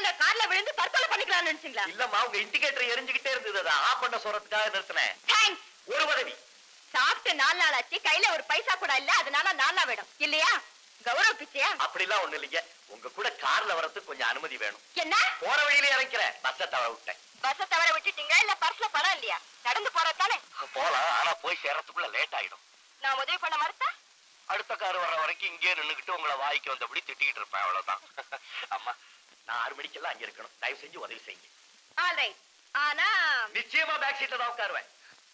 இல்ல கார்ல விழுந்து தற்கொலை பண்ணிக்கலாம்னு நினைச்சீங்களா இல்லம்மா உங்க இண்டிகேட்டர் எரிஞ்சுக்கிட்டே இருந்தது அதை ஆஃப் பண்ண சொல்றதுக்காக நிறுத்தினேன் தேங்க்ஸ் ஒரு உதவி சாப்பிட்டு நாலு நாள் ஆச்சு கையில ஒரு பைசா கூட இல்ல அதனால நாலா வேணும் இல்லையா கௌரவ பிச்சையா அப்படிலாம் ஒண்ணு இல்லைங்க உங்க கூட கார்ல வரதுக்கு கொஞ்சம் அனுமதி வேணும் என்ன போற வழியில இறக்கிறேன் பஸ்ஸை தவற விட்டேன் பஸ்ஸ தவிர விட்டுட்டீங்க இல்ல பர்ஸ்ல பணம் இல்லையா நடந்து போறதானே போலாம் ஆனா போய் சேர்றதுக்குள்ள லேட் ஆயிடும் நான் உதவி பண்ண மறுத்தா அடுத்த கார் வர்ற வரைக்கும் இங்கே நின்னுகிட்டு உங்களை வாய்க்கு வந்தபடி திட்டிக்கிட்டு இருப்பேன் அவ்வளவுதான் அம்மா நான் ஆறு மணிக்கெல்லாம் அங்க இருக்கணும் தயவு செஞ்சு உதவி செய்யுங்க ஆல்ரைட் ஆனா நிச்சயமா பேக் சீட்ல தான் உட்காருவேன்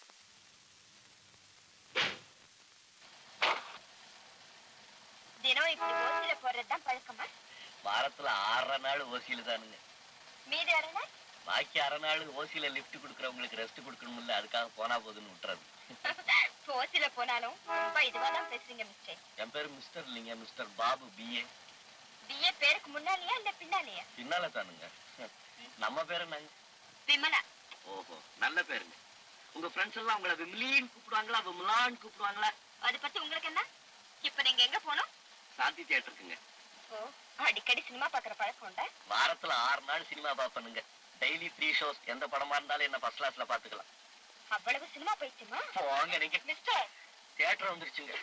தினம் இப்படி ஓசில போடுறதுதான் பழக்கமா வாரத்துல ஆறரை நாள் ஓசியில தானுங்க மீதி வரல பாக்கி அரை நாள் ஓசியில லிஃப்ட் கொடுக்கறவங்களுக்கு ரெஸ்ட் கொடுக்கணும்ல அதுக்காக போனா போதுன்னு விட்டுறது ஓசில போனாலும் ரொம்ப இதுவா தான் பேசுறீங்க மிஸ்டர் என் பேரு மிஸ்டர் இல்லைங்க மிஸ்டர் பாபு பிஏ பிஏ பேருக்கு முன்னாலேயா இல்ல பின்னாலேயா பின்னால தானுங்க நம்ம பேரு நாங்க விமலா ஓஹோ நல்ல பேருங்க உங்க ஃப்ரெண்ட்ஸ் எல்லாம் உங்களை விமலின்னு கூப்பிடுவாங்களா விமலான்னு கூப்பிடுவாங்களா அதை பத்தி உங்களுக்கு என்ன இப்ப நீங்க எங்க போனோம் சாந்தி தியேட்டருக்குங்க ஓ அடிக்கடி சினிமா பாக்குற பழக்கம் உண்டா வாரத்துல ஆறு நாள் சினிமா பாப்பனுங்க டெய்லி த்ரீ ஷோஸ் எந்த படமா இருந்தாலும் என்ன ஃபர்ஸ்ட் கிளாஸ்ல பாத்துக்கலாம் அவ்வளவு சினிமா போயிடுச்சுமா போங்க நீங்க மிஸ்டர் தியேட்டர் வந்துருச்சுங்க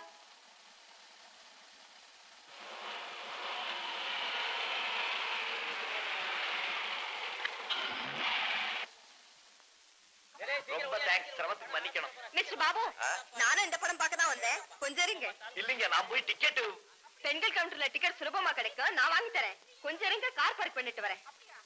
ரொம்ப தேங்க்ஸ் சிரமத்துக்கு மன்னிக்கணும் மிஸ்டர் பாபு ஆ? நானும் இந்த படம் பார்க்க தான் வந்தேன் கொஞ்சம் இருங்க இல்லைங்க நான் போய் டிக்கெட் பெண்கள் கவுண்டர்ல டிக்கெட் சுலபமா கிடைக்கும் நான் வாங்கி தரேன் கொஞ்சம் இருங்க கார் பார்க் பண்ணிட்டு வரேன்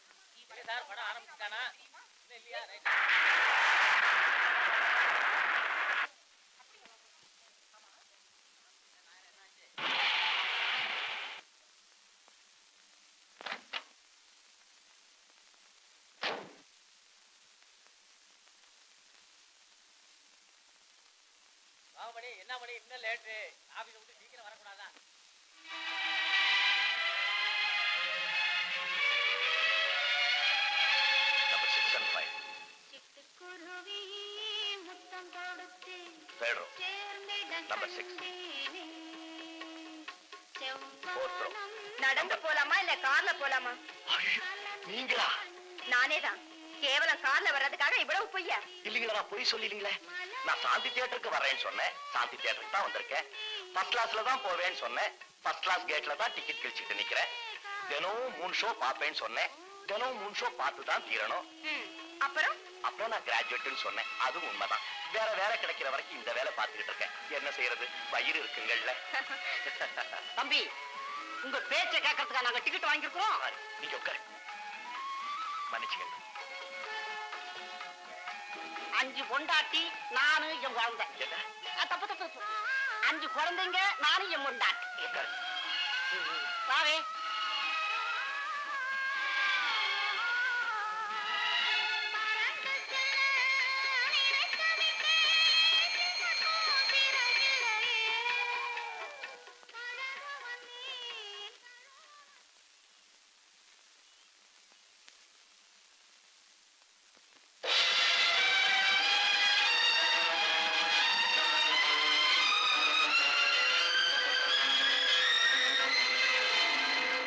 மணி என்ன மணி இன்னும் லேட்டு ஆபீஸ் விட்டு சீக்கிரம் வரக்கூடாதா number six and five third number six Fourth row. நடந்து போலாமா இல்ல கார்ல போலாமா நீங்களா நானே தான் கேவலம் கார்ல வர்றதுக்காக இவ்வளவு பொய்யா இல்லீங்களா நான் பொய் சொல்லிலீங்களே நான் சாந்தி தியேட்டருக்கு வரேன்னு சொன்னேன் சாந்தி தியேட்டருக்கு தான் வந்திருக்கேன் ஃபர்ஸ்ட் கிளாஸ்ல தான் போவேன்னு சொன்னேன் ஃபர்ஸ்ட் கிளாஸ் கேட்ல தான் டிக்கெட் கிழிச்சிட்டு நிக்கிறேன் தினமும் மூணு ஷோ பார்ப்பேன்னு சொன்னேன் தினமும் மூணு ஷோ பார்த்து தான் தீரணும் ம், அப்புறம் அப்புறம் நான் கிராஜுவேட்னு சொன்னேன் அதுவும் உண்மைதான் வேற வேலை கிடைக்கிற வரைக்கும் இந்த வேலை பார்த்துக்கிட்டு இருக்கேன் என்ன செய்யறது வயிறு இருக்குங்கள்ல தம்பி உங்க பேச்சை கேட்கறதுக்கா நாங்க டிக்கெட் வாங்கியிருக்கிறோம் நீங்க உட்காரு மன்னிச்சுக்கங்க அஞ்சு பொண்டாட்டி நானு என் குழந்தை என்ன அஹ், தப்பு தப்பு தப்பு. அஞ்சு குழந்தைங்க நானும் என் பொண்டாட்டி உட்காரு சாவே ஆ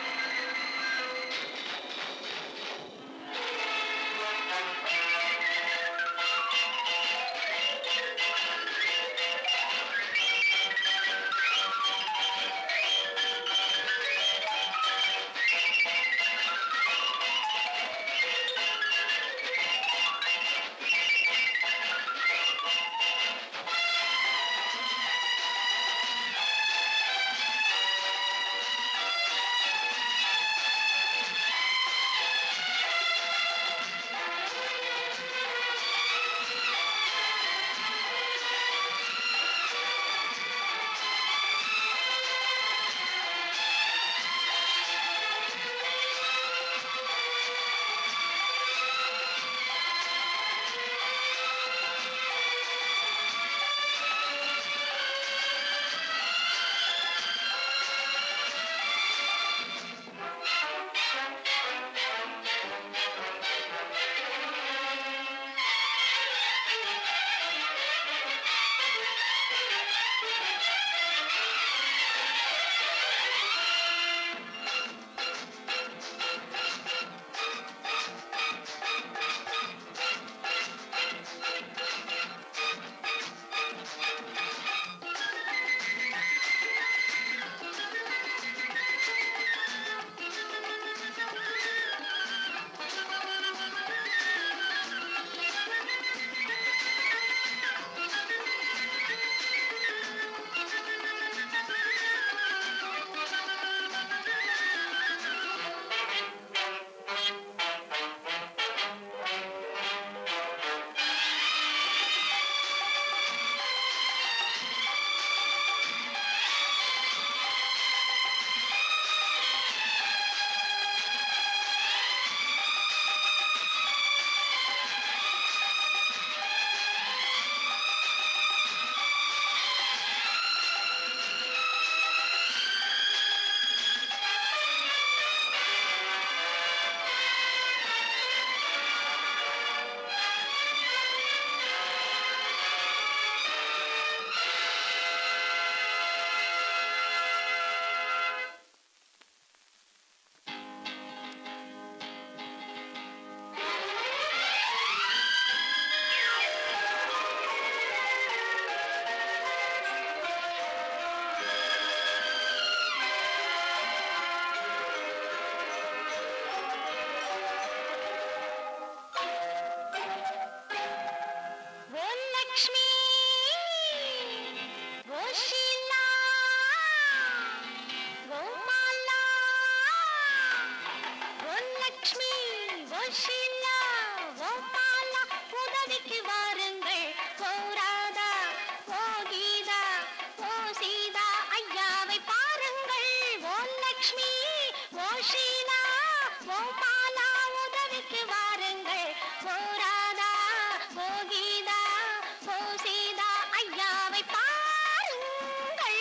ஓமாலா உதவிக்கு வாருங்கள் போராதா ஓ கீதா ஓ சீதா ஐயாவை பாருங்கள் ஓ லக்ஷ்மி ஓ ஷீலா ஓ மாலா உதவிக்கு வாருங்கள் போராதா ஓ கீதா ஓ சீதா ஐயாவை பாருங்கள்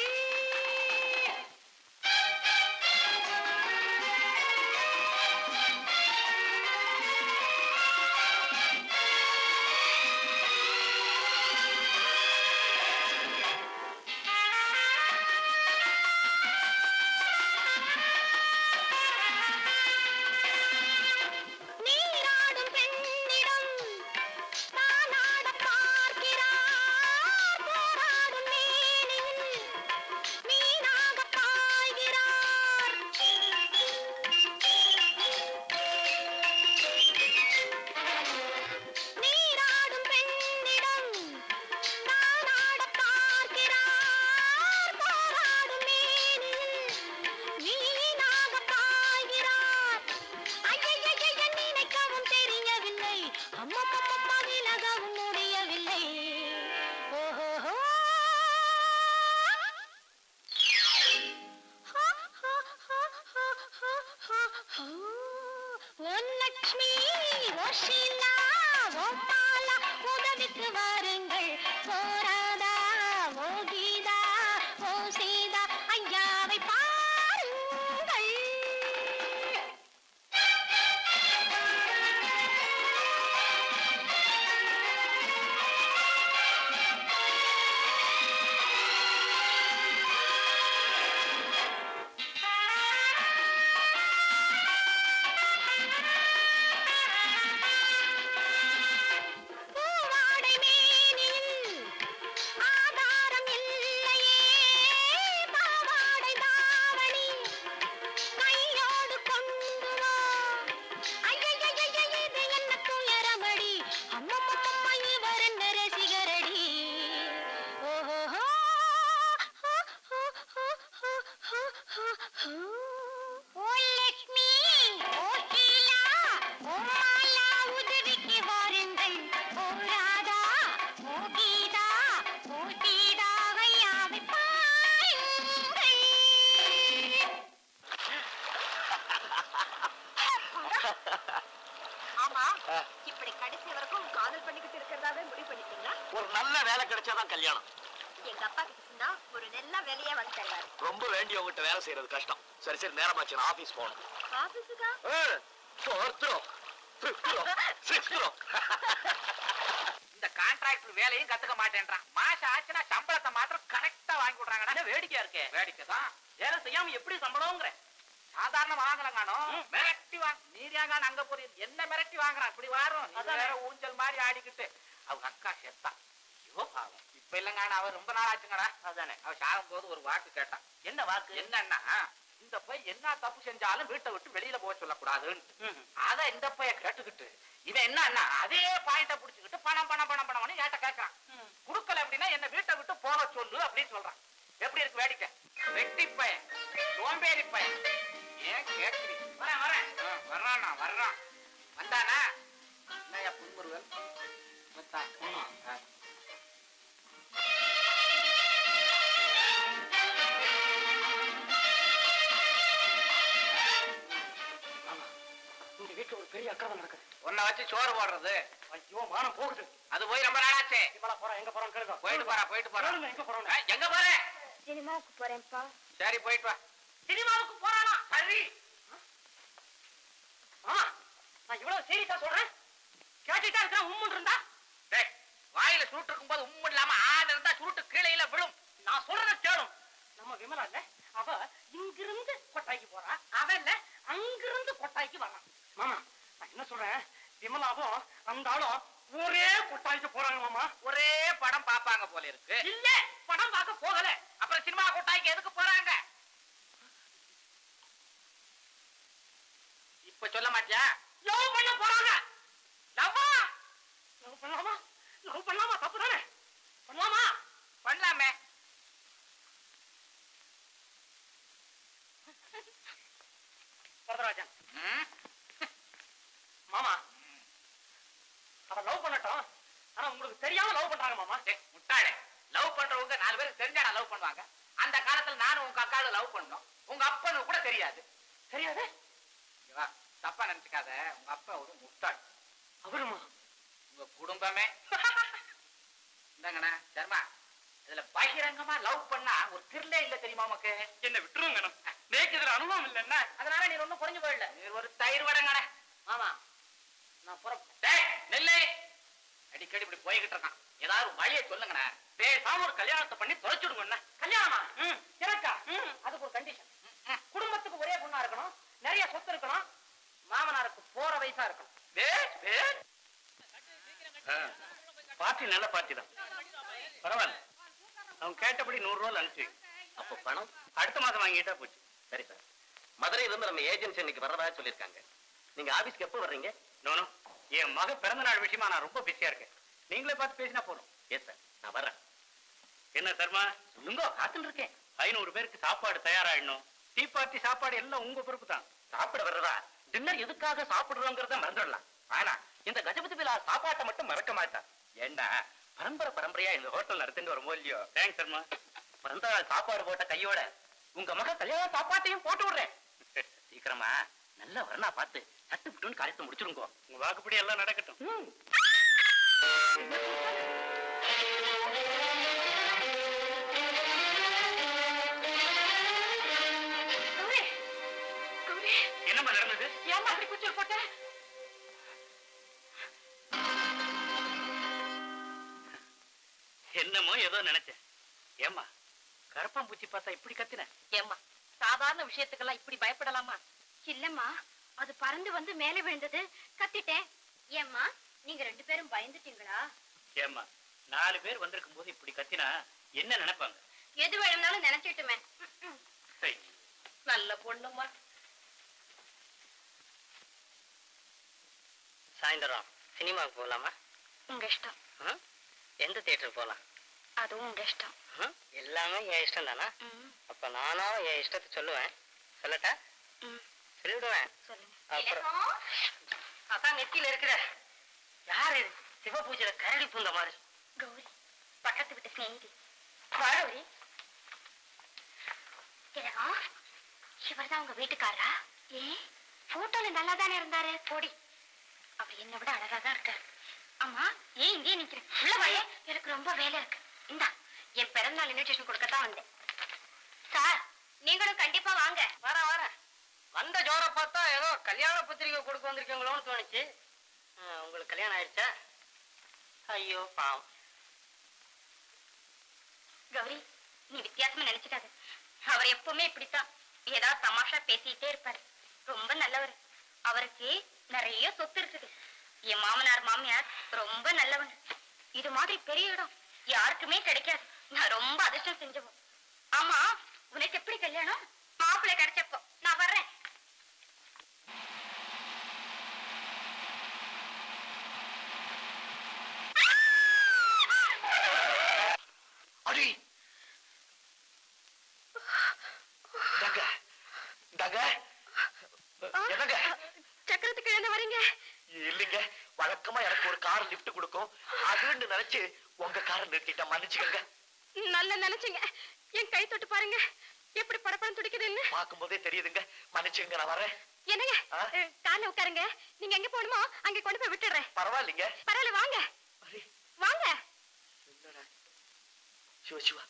நீராடும் பெண்ணிடம் தானாட பார்க்கிறார் போராடும் மேனியில் மீனாக பாய்கிறார் நீராடும் பெண்ணிடம் தானாட பார்க்கிறார் போராடும் மேனியில் மீனாக பாய்கிறார் ஐயையைய நினைக்கவும் தெரியவில்லை அம்மம்மம்மம்மா விலகவும் முடியவில்லை ஓஹோஹோ ஹா, ஹா, ஹா, ஹா, ஹா, ஹா, ஹா. ஓ லக்ஷ்மி ஓ ஷீலா ஓ மாலா உதவிக்கு வாருங்கள் போராதா ஓ கீதா ஓ சீதா ஐயாவை பாருங்கள் பூவாடை மேனியில் ஆதாரம் இல்லையே பாவாடை தாவணி கையோடு கொண்டு வா ஐயையைய இது என்ன துயரமடி அம்மம்மம்மம்மா இவர் என்ன ரசிகரடி ஓஹோஹோ ஓ லக்ஷ்மி ஓ கீலா ஓ மாலா உதவிக்கு வாருங்கள் ஓ ராதா ஓ கீதா ஓ சீதா வையாவை பாருங்கள் ஆமா இப்படி கடைசி வரைக்கும் காதல் பண்ணிக்கிட்டு இருக்கிறதாவே முடிவு பண்ணிட்டீங்களா ஒரு நல்ல வேலை கிடைச்சாதான் கல்யாணம் எங்க அப்பா கிட்ட சொன்னா ஒரு நல்ல வேலையா வந்து தருவாரு ரொம்ப வேண்டியவங்கிட்ட வேலை செய்யறது கஷ்டம் சரி சரி நேரமாச்சு நான் ஆபீஸ் போகணும் ஆபீஸுக்கா ஃபோர்த் ஃபிஃப்த் சிக்ஸ்த் இந்த கான்ட்ராக்டர் வேலையும் கத்துக்க மாட்டேன்றான் மாசம் ஆச்சுன்னா சம்பளத்தை மாத்திரம் கரெக்டா வாங்கி விடுறாங்கடா வேடிக்கையா இருக்கே வேடிக்கை தான் வேலை செய்யாம எப்படி சம்பளம்ங்கிற சாதாரண வாங்கலங்கானோ மிரட்டி வாங்க நீரியாங்கான அங்க போறீங்க என்ன மிரட்டி வாங்குறான் இப்படி வாரும் இது வேற ஊஞ்சல் மாதிரி ஆடிக்கிட்டு அவங்க அக்கா செத்தா ஐயோ பாவம் இப்ப இல்லங்கான அவ ரொம்ப நாள் ஆச்சுங்கடா அதானே அவ சாகும் போது ஒரு வாக்கு கேட்டான் என்ன வாக்கு என்னன்னா இந்த பையன் என்ன தப்பு செஞ்சாலும் வீட்டை விட்டு வெளியில போக சொல்லக்கூடாதுன்னு அத இந்த பையன் கேட்டுக்கிட்டு இவன் என்னன்னா அதே பாயிண்ட புடிச்சுக்கிட்டு பணம் பணம் பணம் பணம்னு ஏட்ட கேட்கறான் குடுக்கல அப்படின்னா என்ன வீட்டை விட்டு போக சொல்லு அப்படின்னு சொல்றான் எப்படி இருக்கு வேடிக்கை வெட்டி பையன் சோம்பேறி பையன் ஏன் கேட்கிறீ வரேன் வரேன் ஆ, வர்றான் நான் வர்றான் வந்தானா என்னையா புன்முருகன் வந்தான். ஆ. இந்த வீட்டுல ஒரு பெரிய அக்கிரமம் நடக்குது உன்னை வச்சு சோறு போடுறது ஐயோ மானம் போகுது அது போய் ரொம்ப நாளாச்சே இவளா போறோம் எங்க போறோம் கேளுங்க போயிட்டு போறா போயிட்டு போறா கேளுங்க, எங்க போறோம் ஏய், எங்க போற சினிமாவுக்கு போறேன்ப்பா சரி போயிட்டு வா சினிமாவுக்கு போறானா சரி ஆமா நான் இவ்வளவு சீரியஸா சொல்றேன் கேட்டுட்டா இருக்கா உம்முன் இருந்தா டேய் வாயில சுருட்டு இருக்கும்போது உம்மு இல்லாம ஆள் இருந்தா சுருட்டு கீழே விழும் நான் சொல்றத கேளும் நம்ம விமலா இல்ல அவ இங்கிருந்து கொட்டாய்க்கு போறா அவன் இல்ல அங்கிருந்து கொட்டாய்க்கு வரான் மாமா நான் என்ன சொல்றேன் விமலாவும் அந்த ஆளும் ஒரே கொட்டாய்க்கு போறாங்க மாமா ஒரே படம் பாப்பாங்க போல இருக்கு இல்ல படம் பார்க்க போகல அப்புறம் சினிமா கொட்டாய்க்கு எதுக்கு போறாங்க இப்ப சொல்ல மாட்டியா லவ் பண்ண போறாங்க லவ்வா லவ் பண்ணலாமா லவ் பண்ணலாமா தப்பு தானே பண்ணலாமா பண்ணலாமே வரதராஜன் ம்? மாமா அவன் லவ் பண்ணட்டும் ஆனா உங்களுக்கு தெரியாம லவ் பண்றாங்க மாமா டேய், முட்டாளே லவ் பண்றவங்க நாலு பேருக்கு தெரிஞ்சாடா லவ் பண்ணுவாங்க அந்த காலத்துல நானும் உங்க அக்காவை லவ் பண்ணோம் உங்க அப்பனுக்கு கூட தெரியாது தெரியாது இங்க வா, தப்பா நினைச்சுக்காத உங்க அப்பா ஒரு முட்டாள் அவருமா உங்க குடும்பமே இந்தாங்கண்ணா தர்மா இதுல பகிரங்கமா லவ் பண்ணா ஒரு திருளே இல்ல தெரியுமா உமக்கு என்ன விட்டுருங்க நேக்கு இதுல அனுபவம் இல்ல என்ன அதனால நீ ஒண்ணும் புரிஞ்சு போயிடல நீ ஒரு தயிர் வடங்கண்ணே மாமா நான் புறப்பட்டேன் டேய் நெல்லை அடிக்கடி இப்படி போய்கிட்டு இருக்கான் ஏதாவது ஒரு வழியை சொல்லுங்கண்ணே பேசாம ஒரு கல்யாணத்தை பண்ணி தொலைச்சுடுங்க என்ன கல்யாணமா எனக்கா அதுக்கு ஒரு கண்டிஷன் குடும்பத்துக்கு ஒரே பொண்ணா இருக்கணும் நிறைய சொத்து இருக்கணும் மாமனாருக்கு போற வயசா இருக்கணும் பேஸ் பேஸ் பார்ட்டி நல்ல பார்ட்டி தான் பரவாயில்ல அவங்க கேட்டபடி நூறு ரூபாய் அனுப்பிச்சு அப்போ பணம் அடுத்த மாதம் வாங்கிட்டா போச்சு சரி சார் மதுரையில இருந்து நம்ம ஏஜென்சி இன்னைக்கு வர்றதா சொல்லியிருக்காங்க நீங்க ஆபீஸ்க்கு எப்போ வர்றீங்க நோனோ என் மக பிறந்த நாள் விஷயமா நான் ரொம்ப பிஸியா இருக்கேன் நீங்களே பார்த்து பேசினா போதும் எஸ் சார் நான் வர்றேன் என்ன தர்மா சொல்லுங்க காத்துட்டு இருக்கேன் ஐநூறு பேருக்கு சாப்பாடு தயாராயிடணும் டீ பார்ட்டி சாப்பாடு எல்லாம் உங்க பொறுப்பு தான் சாப்பிட வர்றதா டின்னர் எதுக்காக சாப்பிடுறோங்கிறத மறந்துடலாம் ஆனா இந்த கஜபதி பிலா சாப்பாட்டை மட்டும் மறக்க மாட்டான் ஏண்டா பரம்பரை பரம்பரையா இந்த ஹோட்டல் நடத்திட்டு வரும் இல்லையோ தேங்க்ஸ் தர்மா பிறந்த நாள் சாப்பாடு போட்ட கையோட உங்க மக கல்யாண சாப்பாட்டையும் போட்டு விடுறேன் சீக்கிரமா நல்ல வரனா பார்த்து சட்டு புட்டுன்னு காரியத்தை முடிச்சிருங்கோ உங்க வாக்குப்படி எல்லாம் நடக்கட்டும் கௌரி கௌரி என்னம்மா நடந்தது ஏன் அப்படி குச்சல் போட்ட என்னமோ ஏதோ நினைச்சேன் ஏம்மா கரப்பாம்பூச்சி பார்த்தா இப்படி கத்தின ஏம்மா சாதாரண விஷயத்துக்கெல்லாம் இப்படி பயப்படலாமா இல்லம்மா அது பறந்து வந்து மேலே விழுந்தது கத்திட்டேன் ஏம்மா நீங்க ரெண்டு பேரும் பயந்துட்டீங்களா ஏம்மா நாலு பேர் வந்திருக்கும் போது இப்படி கத்தினா என்ன நினைப்பாங்க எது வேணும்னாலும் நினைச்சிட்டுமே சரி நல்ல பொண்ணுமா சாயந்தரம் சினிமாவுக்கு போகலாமா உங்க இஷ்டம் ம்? எந்த தியேட்டர் போகலாம் அதுவும் உங்க இஷ்டம் ம்? எல்லாமே என் இஷ்டம் தானா ம், அப்ப நானும் என் இஷ்டத்தை சொல்லுவேன் சொல்லட்டா ம். சொல்லிவிடுவேன் சொல்லுங்க அப்புறம் அதான் நெத்தியில இருக்கிற யாரு இது சிவபூஜையில கரடி பூந்த மாதிரி கௌரி பக்கத்து விட்டு சிநேகிதி கௌரி திலகம் இவர்தான் உங்க வீட்டுக்காரரா ஏன் போட்டோல நல்லா தானே இருந்தாரு போடி அவர் என்னை விட அழகா தான் இருக்காரு ஆமா ஏன் இங்கேயே நிக்கிறேன் உள்ள வாயே எனக்கு ரொம்ப வேலை இருக்கு இந்தா என் பிறந்தநாள் இன்விடேஷன் கொடுக்கத்தான் வந்தேன் சார் நீங்களும் கண்டிப்பா வாங்க வர வர வந்த ஜோர பார்த்தா ஏதோ கல்யாண பத்திரிகை கொடுக்க வந்திருக்கீங்களோன்னு தோணுச்சு ஆ, உங்களுக்கு கல்யாணம் ஆயிடுச்சா ஐயோ பாவம் கௌரி நீ வித்தியாசமா நினைச்சுக்காத அவர் எப்பவுமே இப்படித்தான் ஏதாவது தமாஷா பேசிட்டே இருப்பாரு ரொம்ப நல்லவர் அவருக்கு நிறைய சொத்து இருக்குது என் மாமனார் மாமியார் ரொம்ப நல்லவங்க இது மாதிரி பெரிய இடம் யாருக்குமே கிடைக்காது நான் ரொம்ப அதிர்ஷ்டம் செஞ்சவன் ஆமா உனக்கு எப்படி கல்யாணம் மாப்பிள்ளை கிடைச்சப்போ நான் வர்றேன் அடி தங்க தங்க என்னங்க சக்கரத்துக்கு என்ன வரீங்க இல்லைங்க வழக்கமா எனக்கு ஒரு கார் லிஃப்ட் கொடுக்கும் அதுன்னு நினைச்சு உங்க காரை நிறுத்திட்டேன் மன்னிச்சுக்கங்க நல்லா நினைச்சீங்க என் கை தொட்டு பாருங்க எப்படி படப்படம் துடிக்குதுன்னு பார்க்கும்போதே தெரியுதுங்க மன்னிச்சுங்க நான் வரேன் என்னங்க ஆ? அஹ், கார்ல உட்காருங்க நீங்க எங்க போகணுமோ அங்க கொண்டு போய் விட்டுறேன் பரவாயில்லைங்க பரவாயில்ல வாங்க அரே, வாங்க என்னடா? சிவா சிவா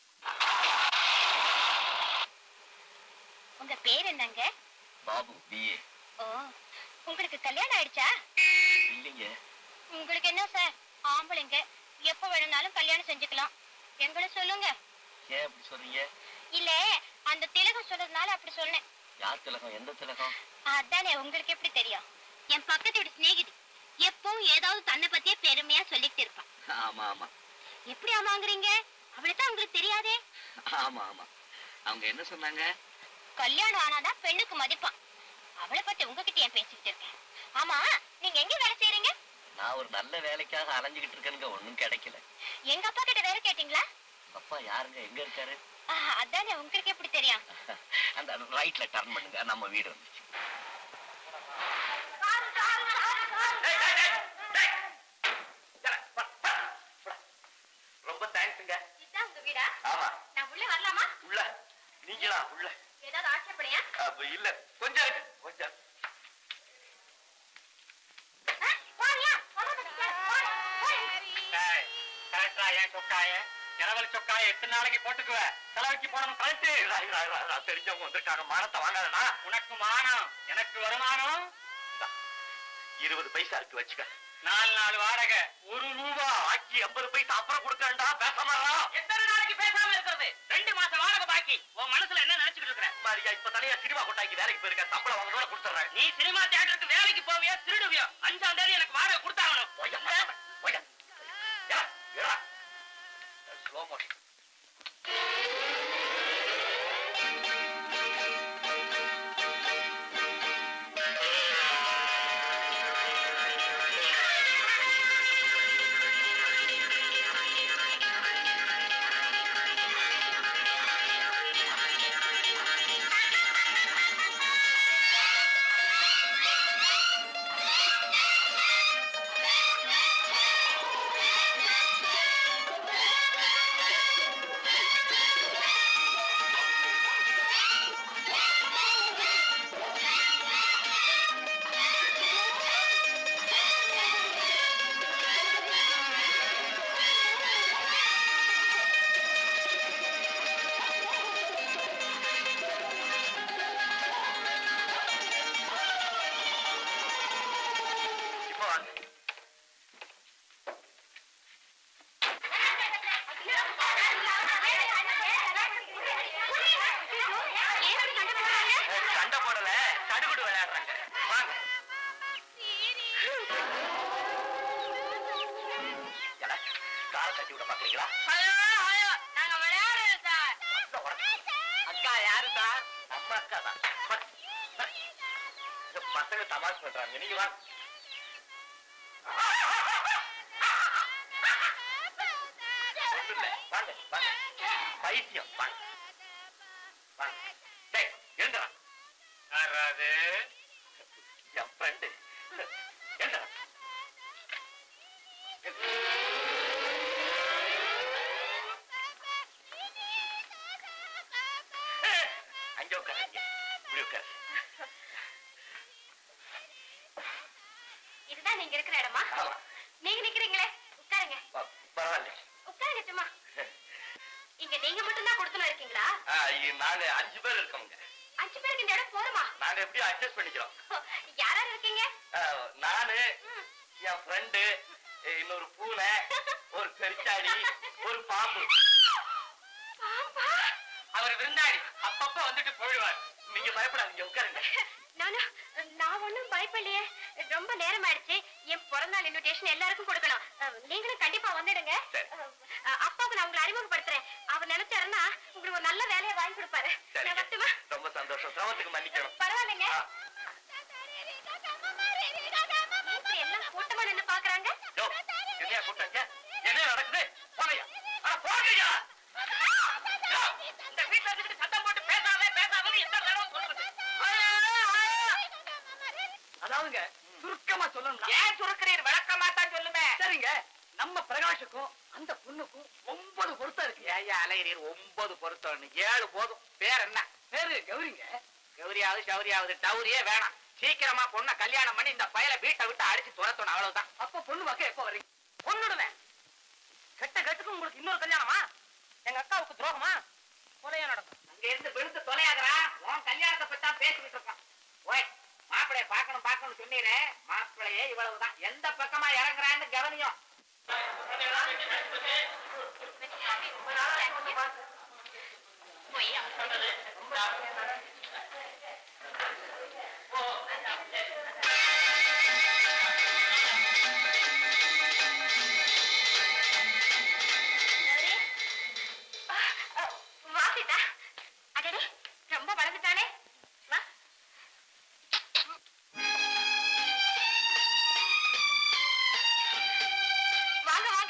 உங்க பேர் என்னங்க பாபு பிஏ ஓ உங்களுக்கு கல்யாணம் ஆயிடுச்சா இல்லைங்க உங்களுக்கு என்ன சார் ஆம்பளைங்க எப்ப வேணும்னாலும் கல்யாணம் செஞ்சுக்கலாம் எங்களை சொல்லுங்க ஏன் அப்படி சொல்றீங்க இல்ல அந்த திலகம் சொன்னதுனால அப்படி சொன்னேன் யார் திலகம் எந்த திலகம் அதானே உங்களுக்கு எப்படி தெரியும் என் பக்கத்து வீட்டு சிநேகிதி எப்பவும் ஏதாவது தன்னை பத்தியே பெருமையா சொல்லிட்டு இருப்பான் ஆமா ஆமா எப்படி ஆமாங்கிறீங்க அவளைத்தான் உங்களுக்கு தெரியாதே ஆமா ஆமா அவங்க என்ன சொன்னாங்க கல்யாணம் ஆனாதான் பெண்ணுக்கு மதிப்பான் அவளை பத்தி உங்ககிட்ட ஏன் பேசிக்கிட்டு இருக்கேன் ஆமா நீங்க எங்க வேலை செய்யறீங்க நான் ஒரு நல்ல வேலைக்காக அலைஞ்சுகிட்டு இருக்கேனுங்க ஒண்ணும் கிடைக்கல எங்க அப்பா கிட்ட வேலை கேட்டீங்களா அப்பா யாருங்க எங்க இருக்காரு ஆஹ், அதானே உங்களுக்கு எப்படி தெரியும் அந்த ரைட்ல டர்ன் பண்ணுங்க நம்ம வீடு வந்துச்சு உள்ள நீங்களா உள்ள ஏதாவது ஆட்சேபனையா அப்ப இல்ல கொஞ்சம் இருக்கு, கொஞ்சம் போறியா கரெக்டா ஏன் சொக்காய இரவல் சொக்காய எத்தனை நாளைக்கு போட்டுக்குவ செலவுக்கு போடணும் கரெக்ட் இரா, இரா, இரா, இரா, தெரிஞ்சவங்க வந்திருக்காங்க மானத்தை வாங்காதடா உனக்கு மானம் எனக்கு வருமானம் இந்தா, இருபது பைசா இருக்கு வச்சுக்க நாலு நாலு வாடகை ஒரு ரூபா பாக்கி ஐம்பது பைசா அப்புறம் கொடுக்கறா பேசாமடா எத்தனை நாளைக்கு பேசாம இருக்கிறது ரெண்டு மாசம் வாடகை பாக்கி உன் மனசுல என்ன நினைச்சுக்கிட்டு இருக்கிற மாரியா இப்ப தனியா சினிமா கொட்டாய்க்கு வேலைக்கு போயிருக்க சம்பளம் வாங்கணும் கொடுத்துறேன் நீ சினிமா தியேட்டருக்கு வேலைக்கு போவியோ திருடுவியோ அஞ்சாம் தேதி எனக்கு வாடகை கொடுத்தாகணும் போய்யா, பேசாம, போய்யா. ஏறா, ஏறா. Slow motion. இப்போ வாங்க சண்டை போடல சடுகுடு விளையாடுறாங்க வாங்க ஏல, காரை தட்டி விட பாக்குறீங்களா நாங்க விளையாடுறோம் சார் இந்த உடனே அக்கா யாரு சார் நம்ம அக்கா தான் வா, வா. இந்த பசங்க தமாஷ் பண்றாங்க நீங்க வாங்க ஒண்ணும் இல்ல. வாங்க வாங்க பைத்தியம் வாங்க வாங்க டேய், எழுந்துடா யாராது என் ஃப்ரெண்டு எழுந்துடா அங்க உட்காரு அங்க. இப்படி உட்காரு இதுதான் நீங்க இருக்கிற இடமா ஆமா. நீங்க நிக்கிறீங்களே உட்காருங்க ப- பரவாயில்ல உட்காருங்க சும்மா இங்க நீங்க மட்டும் தான் கொடுத்துன்னு இருக்கீங்களா ஆ, இ- நாங்க அஞ்சு பேர் இருக்கோங்க அஞ்சு பேருக்கு இந்த இடம் போதுமா நாங்க எப்படியும் அட்ஜஸ்ட் பண்ணிக்கிறோம் யாரா இருக்கீங்க ஆ, நானு என் ஃப்ரெண்டு இன்னொரு பூனை ஒரு பெருச்சாடி ஒரு பாம்பு பாம்பா அவர் விருந்தாடி அப்பப்ப வந்துட்டு போயிடுவார் நீங்க பயப்படாதீங்க உட்காருங்க நானும் நான் ஒண்ணும் பயப்படலையே ரொம்ப நேரம் ஆயிடுச்சு என் பிறந்தநாள் இன்விடேஷன் எல்லாருக்கும் கொடுக்கணும் அஹ், நீங்களும் கண்டிப்பா வந்துடுங்க சரி. அஹ், அப்பாவுக்கு நான் உங்களை அறிமுகப்படுத்துறேன் அவர் நினைச்சாருன்னா உங்களுக்கு ஒரு நல்ல வேலையை வாங்கி கொடுப்பாரு நான் சரிங்க வரட்டுமா ரொம்ப சந்தோஷம் சிரமத்துக்கு மன்னிக்கணும் பரவாயில்லைங்க ஆ. இப்படி எல்லாம் கூட்டமா நின்னு பாக்குறாங்க யோ, என்னையா கூட்டங்க என்ன நடக்குது போனையா அட போகையா இந்த வீட்டுல இருந்துட்டு சத்தம் போட்டு பேசாதே பேசாதே எத்தனை தடவை சொல்றது அதாவதுங்க சுருக்கமா சொல்லணும்னா ஏன் சுருக்கிறீர் விளக்கமா தான் சொல்லுமே சரிங்க நம்ம பிரகாஷுக்கும் அந்த பொண்ணுக்கும் ஒன்பது பொருத்தம் இருக்கு ஏயா அலையறீர் ஒன்பது பொருத்தம் ஏழு போதும் பேர் என்ன பேரு கௌரிங்க கௌரியாவது சௌரியாவது டௌரியே வேணாம் சீக்கிரமா பொண்ணை கல்யாணம் பண்ணி இந்த பயலை வீட்டை விட்டு அடிச்சு துரத்தணும் அவ்வளவுதான் அப்ப பொண்ணு பார்க்க எப்ப வர்றீங்க பொண்ணுடுவேன் கெட்ட கெட்டுக்கு உங்களுக்கு இன்னொரு கல்யாணமா எங்க அக்காவுக்கு துரோகமா கொலையா நடக்கும் அங்க இருந்து விழுந்து தொலையாதரா உன் கல்யாணத்தை பத்தி தான் பேசிக்கிட்டு இருக்கான் ஓய் மாப்பிளைய பார்க்கணும் பார்க்கணும் சொன்னீரே மாப்பிளையே இவ்வளவுதான் எந்த பக்கமா இறங்குறான்னு கவனியும் போய் வாசிதா அடடே ரொம்ப வளர்ந்துட்டானே வா வாங்க வாங்க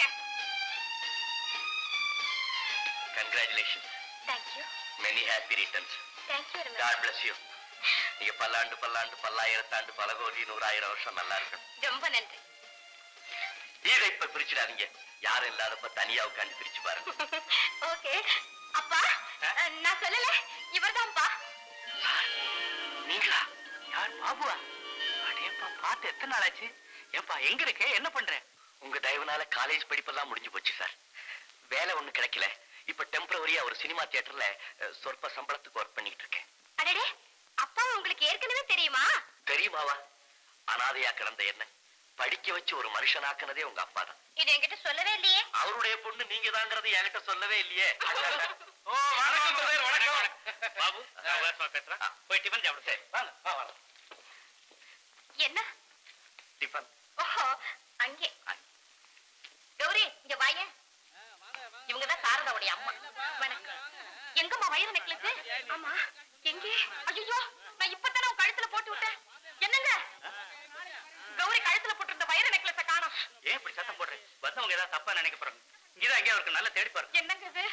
congratulation thank you many happy returns thank you very god bless you நீங்க பல்லாண்டு பல்லாண்டு பல்லாயிரத்தாண்டு பல கோடி நூறாயிரம் வருஷம் நல்லா இருக்கணும் ரொம்ப நன்றி இதை இப்ப பிரிச்சிடாதீங்க யாரும் இல்லாதப்ப தனியா உட்காந்து பிரிச்சு பாருங்க ஓகே அப்பா அஹ், நான் சொல்லல இவர்தான்ப்பா நீங்களா யார் பாபுவா அடேப்பா பார்த்து எத்தனை நாள் ஆச்சு ஏப்பா எங்க இருக்க என்ன பண்ற உங்க தயவுனால காலேஜ் படிப்பெல்லாம் முடிஞ்சு போச்சு சார் வேலை ஒண்ணு கிடைக்கல இப்ப டெம்பரவரியா ஒரு சினிமா தியேட்டர்ல அஹ், சொற்ப சம்பளத்துக்கு ஒர்க் பண்ணிட்டு இருக்கேன் அடடே அப்பா உங்களுக்கு ஏற்கனவே தெரியுமா தெரியுமாவா அனாதையா கிடந்த என்ன படிக்க வச்சு ஒரு மனுஷனாக்குனதே உங்க அப்பா தான் இது என்கிட்ட சொல்லவே இல்லையே அவருடைய பொண்ணு நீங்க தாங்கிறது என்கிட்ட சொல்லவே இல்லையே ஓ வணக்கம் பிரதர் வணக்கம் பாபு நான் வேஸ்மா பேசுறேன் போய் டிஃபன் சாப்பிடு சரி வாங்க வா வாங்க என்ன டிஃபன் ஓஹோ அங்கே கௌரி இங்க வாயேன் இவங்கதான் சாரதாவுடைய அம்மா வணக்கம் எங்கம்மா வயிறு நெக்லஸ் ஆமா எங்கே ஐயோ நான் இப்பதானே உன் கழுத்துல போட்டு விட்டேன் என்னங்க கௌரி கழுத்துல போட்டிருந்த வயிறு நெக்லஸ காணோம் ஏன் இப்படி சத்தம் போடுற வந்தவங்க ஏதாவது தப்பா நினைக்க போறாங்க இங்கதான் எங்கேயா அவருக்கு நல்லா தேடி பாருங்க என்னங்க இது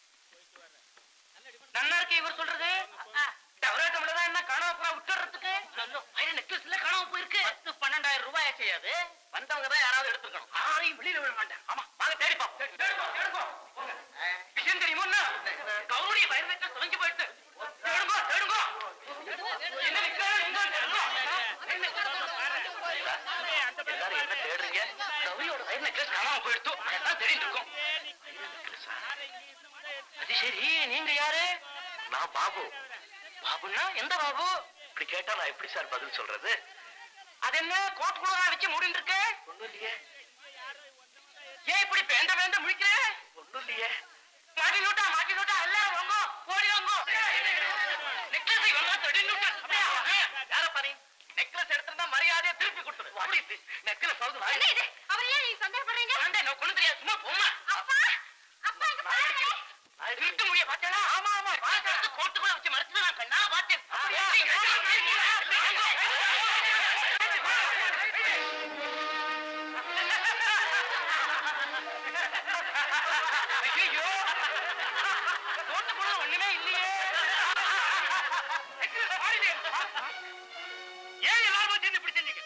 நன்னா இருக்கு இவர் சொல்றது டவரேட்டம்ல தான் என்ன காணாம போறா விட்டுறதுக்கு ஐயோ நெக்லஸ்ல காணாம போயிருக்கு பத்து பன்னெண்டாயிரம் ரூபாய் ஆச்சையாது வந்தவங்க தான் யாராவது எடுத்துக்கணும் யாரையும் வெளியில விட மாட்டேன் ஆமா வாங்க தேடி பாப்போம் தேடுங்கோ தேடுங்கோ போங்க. விஷயம் தெரியுமா கௌரி வயிறு நெக்லஸ் தொலைஞ்சு போயிட்டு தேடுங்கோ தேடுங்கோ என்ன நிக்கிறாரு? எங்க தேடுங்கோ? எல்லாரும் என்ன தேடுறீங்க கௌரியோட வயிறு நெக்லஸ் காணாம போயிடுத்து அதான் தெரிஞ்சு இருக்கும் அது சரி நீங்க யாரு நான் பாபு பாபுன்னா எந்த பாபு இப்படி கேட்டா நான் எப்படி சார் பதில் சொல்றது அது என்ன கோட் கூட வச்சு மூடிட்டு இருக்கு ஒண்ணும் இல்லையே ஏன் இப்படி பேந்த பேந்த முழிக்கிற ஒண்ணும் இல்லையே மாட்டி நோட்டா மாட்டி நோட்டா எல்லாரும் வாங்கோ ஓடி வாங்கோ நெக்லஸ் இவங்க தொடி நோட்டா யார பாரு நெக்லஸ் எடுத்திருந்தா மரியாதையா திருப்பி கொடுத்துரு வாடி நெக்லஸ் ஆகுது என்ன இது அவர் ஏன் நீங்க சந்தேகப்படுறீங்க ஆண்டே நான் கொண்டு தெரியாது சும்மா போமா அப்பா அப்பா இங்க பாருங்க திருட்டு முடிய பாத்தீங்களா ஆமா ஆமா பாத்து எடுத்து கோட்டுக்குள்ள வச்சு மறைச்சு நான் கண்ணா பார்த்தேன் ஐயோ கோட்டுக்குள்ள ஒண்ணுமே இல்லையே ஏன் எல்லாரும் சேர்ந்து இப்படி செஞ்சீங்க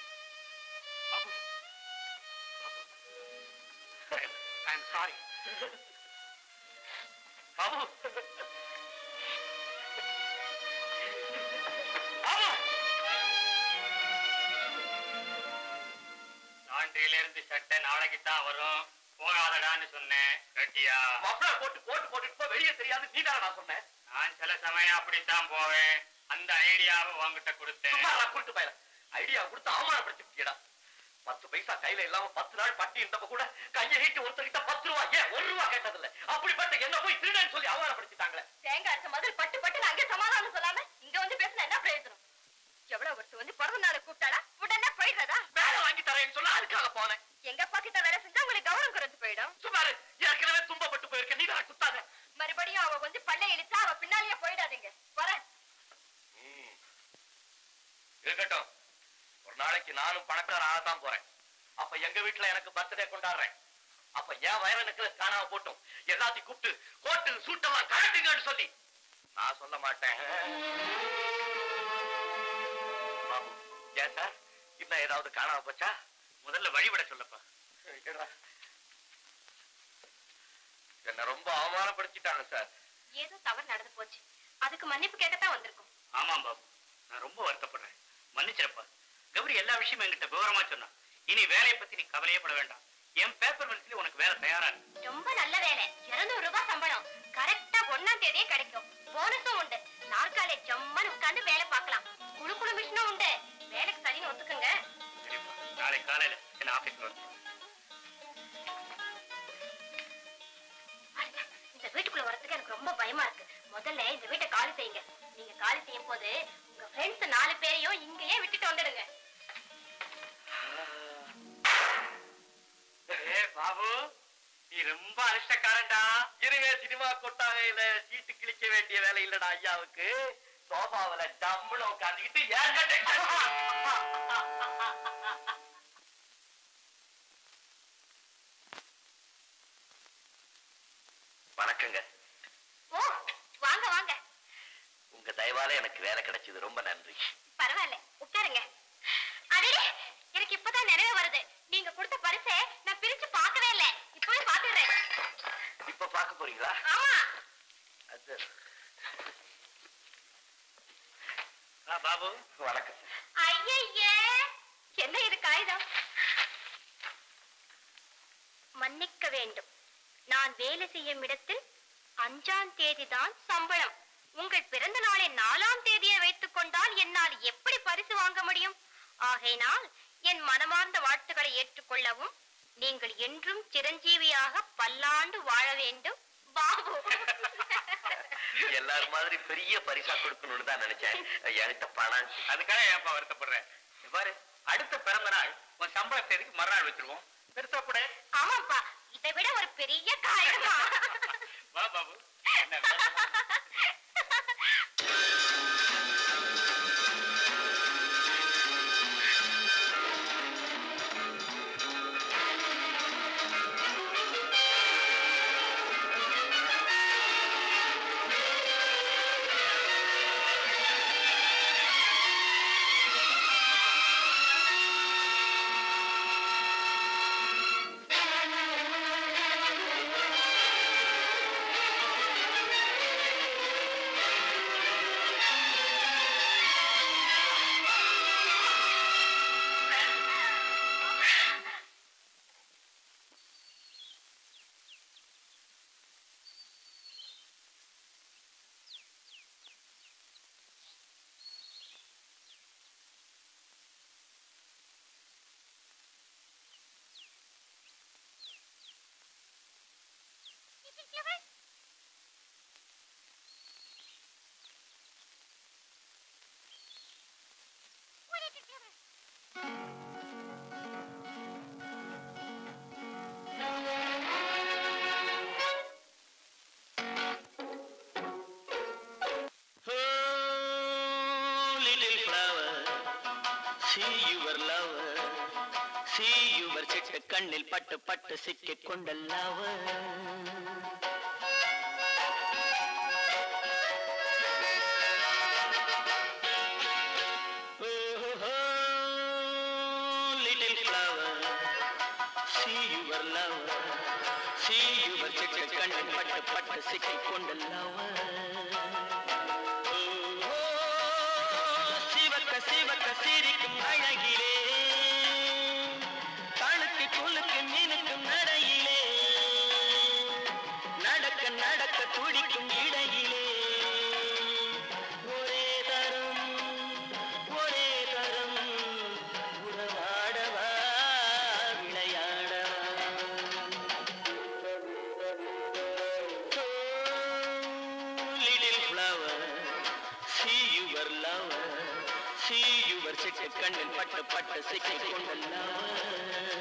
I am sorry Babu Babu லாண்டரியில இருந்து சட்டை நாளைக்கு தான் வரும் போகாதடான்னு சொன்னேன் கட்டியா மப்ளர் போட்டு போட்டு போட்டுட்டு போ, வெளியே தெரியாது நீ நான் சொன்னேன் நான் சில சமயம் அப்படித்தான் போவேன் அந்த ஐடியாவை உன்கிட்ட கொடுத்தேன் சும்மா நான் கூட்டு போயில ஐடியா கொடுத்து அவமானப்படுத்திட்டியடா பத்து பைசா கையில இல்லாம பத்து நாள் பட்டி இருந்தப்ப கூட கையை நீட்டி ஒருத்தர்கிட்ட பத்து ரூபா ஏன் ஒரு ரூபா கேட்டதில்ல அப்படிப்பட்ட என்ன போய் திருடன்னு சொல்லி அவமானப்படுத்திட்டாங்களே தேங்காய் அரைச்ச மாதிரி பட்டு பட்டு நான் அங்கே சமாதானம் சொல்லாம இங்க வந்து பேசினா என்ன பிரயோஜனம் எவ்வளவு ஒருத்தர் வந்து பிறந்த நாளை கூப்பிட்டாடா உடனே போயிடுறதா வேலை வாங்கி தரேன்னு சொல்ல அதுக்காக போனேன் எங்க அப்பா கிட்ட வேலை செஞ்சா உங்களுக்கு கௌரவம் குறைஞ்சு போயிடும் சுமாரு ஏற்கனவே துன்பப்பட்டு போயிருக்க நீ தான் குத்தாத மறுபடியும் அவ வந்து பல்லை இழிச்சா அவ பின்னாலேயே போயிடாதீங்க வரேன் இருக்கட்டும் ஒரு நாளைக்கு நானும் பணக்கார ஆகத்தான் போறேன் அப்ப எங்க வீட்டுல எனக்கு பர்த்டே கொண்டாடுறேன் அப்ப என் வயலனுக்கு காணாம போட்டும் எல்லாத்தையும் கூப்பிட்டு கோட்டு சூட்டெல்லாம் கழட்டுங்கன்னு சொல்லி நான் சொல்ல மாட்டேன் பாபு, ஏன் சார் இன்னும் ஏதாவது காணாம போச்சா முதல்ல வழிபட சொல்லப்பா என்னடா? என்ன ரொம்ப அவமானப்படுத்திட்டாங்க சார் ஏதோ தவறு நடந்து போச்சு அதுக்கு மன்னிப்பு கேட்கத்தான் வந்திருக்கோம் ஆமாம் பாபு நான் ரொம்ப வருத்தப்படுறேன் மன்னிச்சிருப்பா கௌரி எல்லா விஷயமும் என்கிட்ட விவரமா சொன்னா இனி வேலையை பத்தி நீ கவலையே பட வேண்டாம் என் பேப்பர் மில்ஸ்ல உனக்கு வேலை தயாரா இருக்கு ரொம்ப நல்ல வேலை இருநூறு ரூபாய் சம்பளம் கரெக்டா ஒண்ணாம் தேதியே கிடைக்கும் போனஸும் உண்டு நாற்காலே ஜம்மன் உட்கார்ந்து வேலை பார்க்கலாம் குழு குழு மிஷினும் உண்டு வேலைக்கு சரின்னு ஒத்துக்குங்க சரிப்பா நாளை காலையில என்ன ஆபீஸ்ல வந்து பாருங்க, இந்த வீட்டுக்குள்ள வரதுக்கு எனக்கு ரொம்ப பயமா இருக்கு முதல்ல இந்த வீட்டை காலி செய்யுங்க நீங்க காலி செய்யும் போது உங்க ஃப்ரெண்ட்ஸ் நாலு பேரையும் இங்கேயே விட்டுட்டு வந்துடுங்க ஏ பாபு நீ ரொம்ப அதிர்ஷ்டக்காரன்டா இனிமே சினிமா கொட்டாகையில சீட்டு கிழிக்க வேண்டிய வேலை இல்லடா ஐயாவுக்கு சோபாவில டம்முல உட்காந்துக்கிட்டு ஏற்கனவே வணக்கங்க ஓ வாங்க வாங்க உங்க தயவால எனக்கு வேலை கிடைச்சது ரொம்ப நன்றி பரவாயில்ல உட்காருங்க அடே எனக்கு இப்பதான் நிறைவே வருது நீங்க கொடுத்த பரிசை நான் பிரிச்சு பார்க்கவே இல்ல இப்பவே பாத்துறேன் இப்ப பார்க்க போறீங்களா ஆமா அது பாபு வணக்கம் ஐயையே என்ன இது காகிதம் மன்னிக்க வேண்டும் நான் வேலை செய்யும் இடத்தில் அஞ்சாம் தேதி தான் சம்பளம் உங்கள் பிறந்த நாளை நாலாம் தேதியை வைத்துக் கொண்டால் என்னால் எப்படி பரிசு வாங்க முடியும் ஆகையினால் என் மனமார்ந்த வாழ்த்துக்களை ஏற்றுக்கொள்ளவும் நீங்கள் என்றும் சிரஞ்சீவியாக பல்லாண்டு வாழ வேண்டும் பாபு எல்லாரும் மாதிரி பெரிய பரிசா கொடுக்கணும்னு தான் நினைச்சேன் என்கிட்ட பணம் அதுக்காக ஏன்ப்பா வருத்தப்படுறேன் இங்க பாரு அடுத்த பிறந்த நாள் உன் சம்பள தேதிக்கு மறுநாள் வச்சிருவோம் பெருசா கூட ஆமாப்பா இதை விட ஒரு பெரிய காயமா வா பாபு என்ன வேலை? Oh, little flower, see your lover, see your சிட்டு கண்ணில் பட்டு பட்டு சிக்கிக் கொண்ட lover. Oh, little flower, see your lover, see your சிட்டு கண்ணில் பட்டு பட்டு சிக்கிக் கொண்ட lover. ஓ, சிவக்க சிவக்க சிரிக்கும் அழகிலே கழுக்கு குலுக்கு மினுக்கும் நடையிலே நடக்க நடக்க துடிக்கும் இடையிலே ஒரே தரம் ஒரே தரம் உறவாடவா விளையாடவா little flower, see your lover, see your சிட்டு கண்ணில் பட்டு பட்டு சிக்கிக் கொண்ட lover.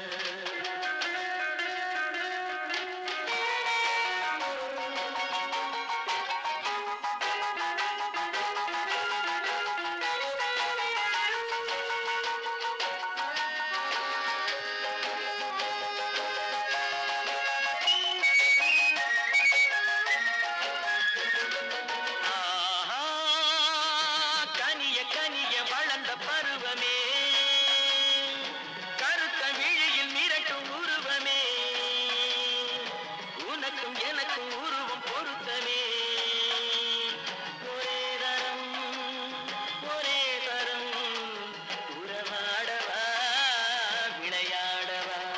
ஆஹா, கனிய கனிய வளர்ந்த பருவமே கருத்த விழியில் மிரட்டும் உருவமே உனக்கும் எனக்கும் உருவம் பொருத்தமே ஒரே தரம் ஒரே தரம் உறவாடவா விளையாடவா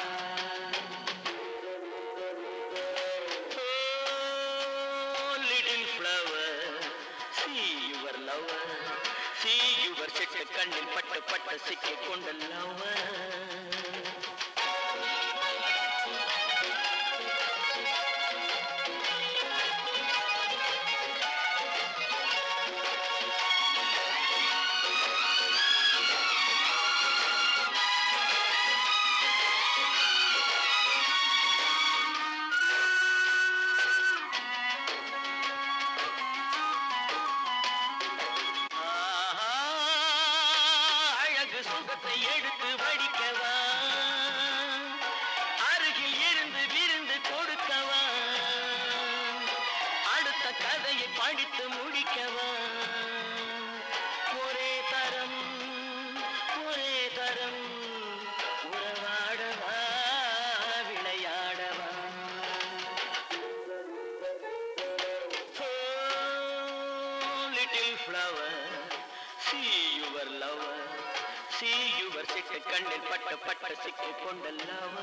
Oh, little flower, see your lover, see your சிட்டு கண்ணில் பட்டு பட்டு சிக்கிக் கொண்ட lover. ஆஹா, அழகு சுகத்தை எடுத்து வடிக்கவா அருகில் இருந்து விருந்து கொடுக்கவா அடுத்த கதையை படித்து முடிக்கவா ஒரே தரம் ஒரே தரம் உறவாடவா விளையாடவா Oh, little flower, see கண்ணில் பட்டு பட்டு சிக்கி கொண்டல்லவா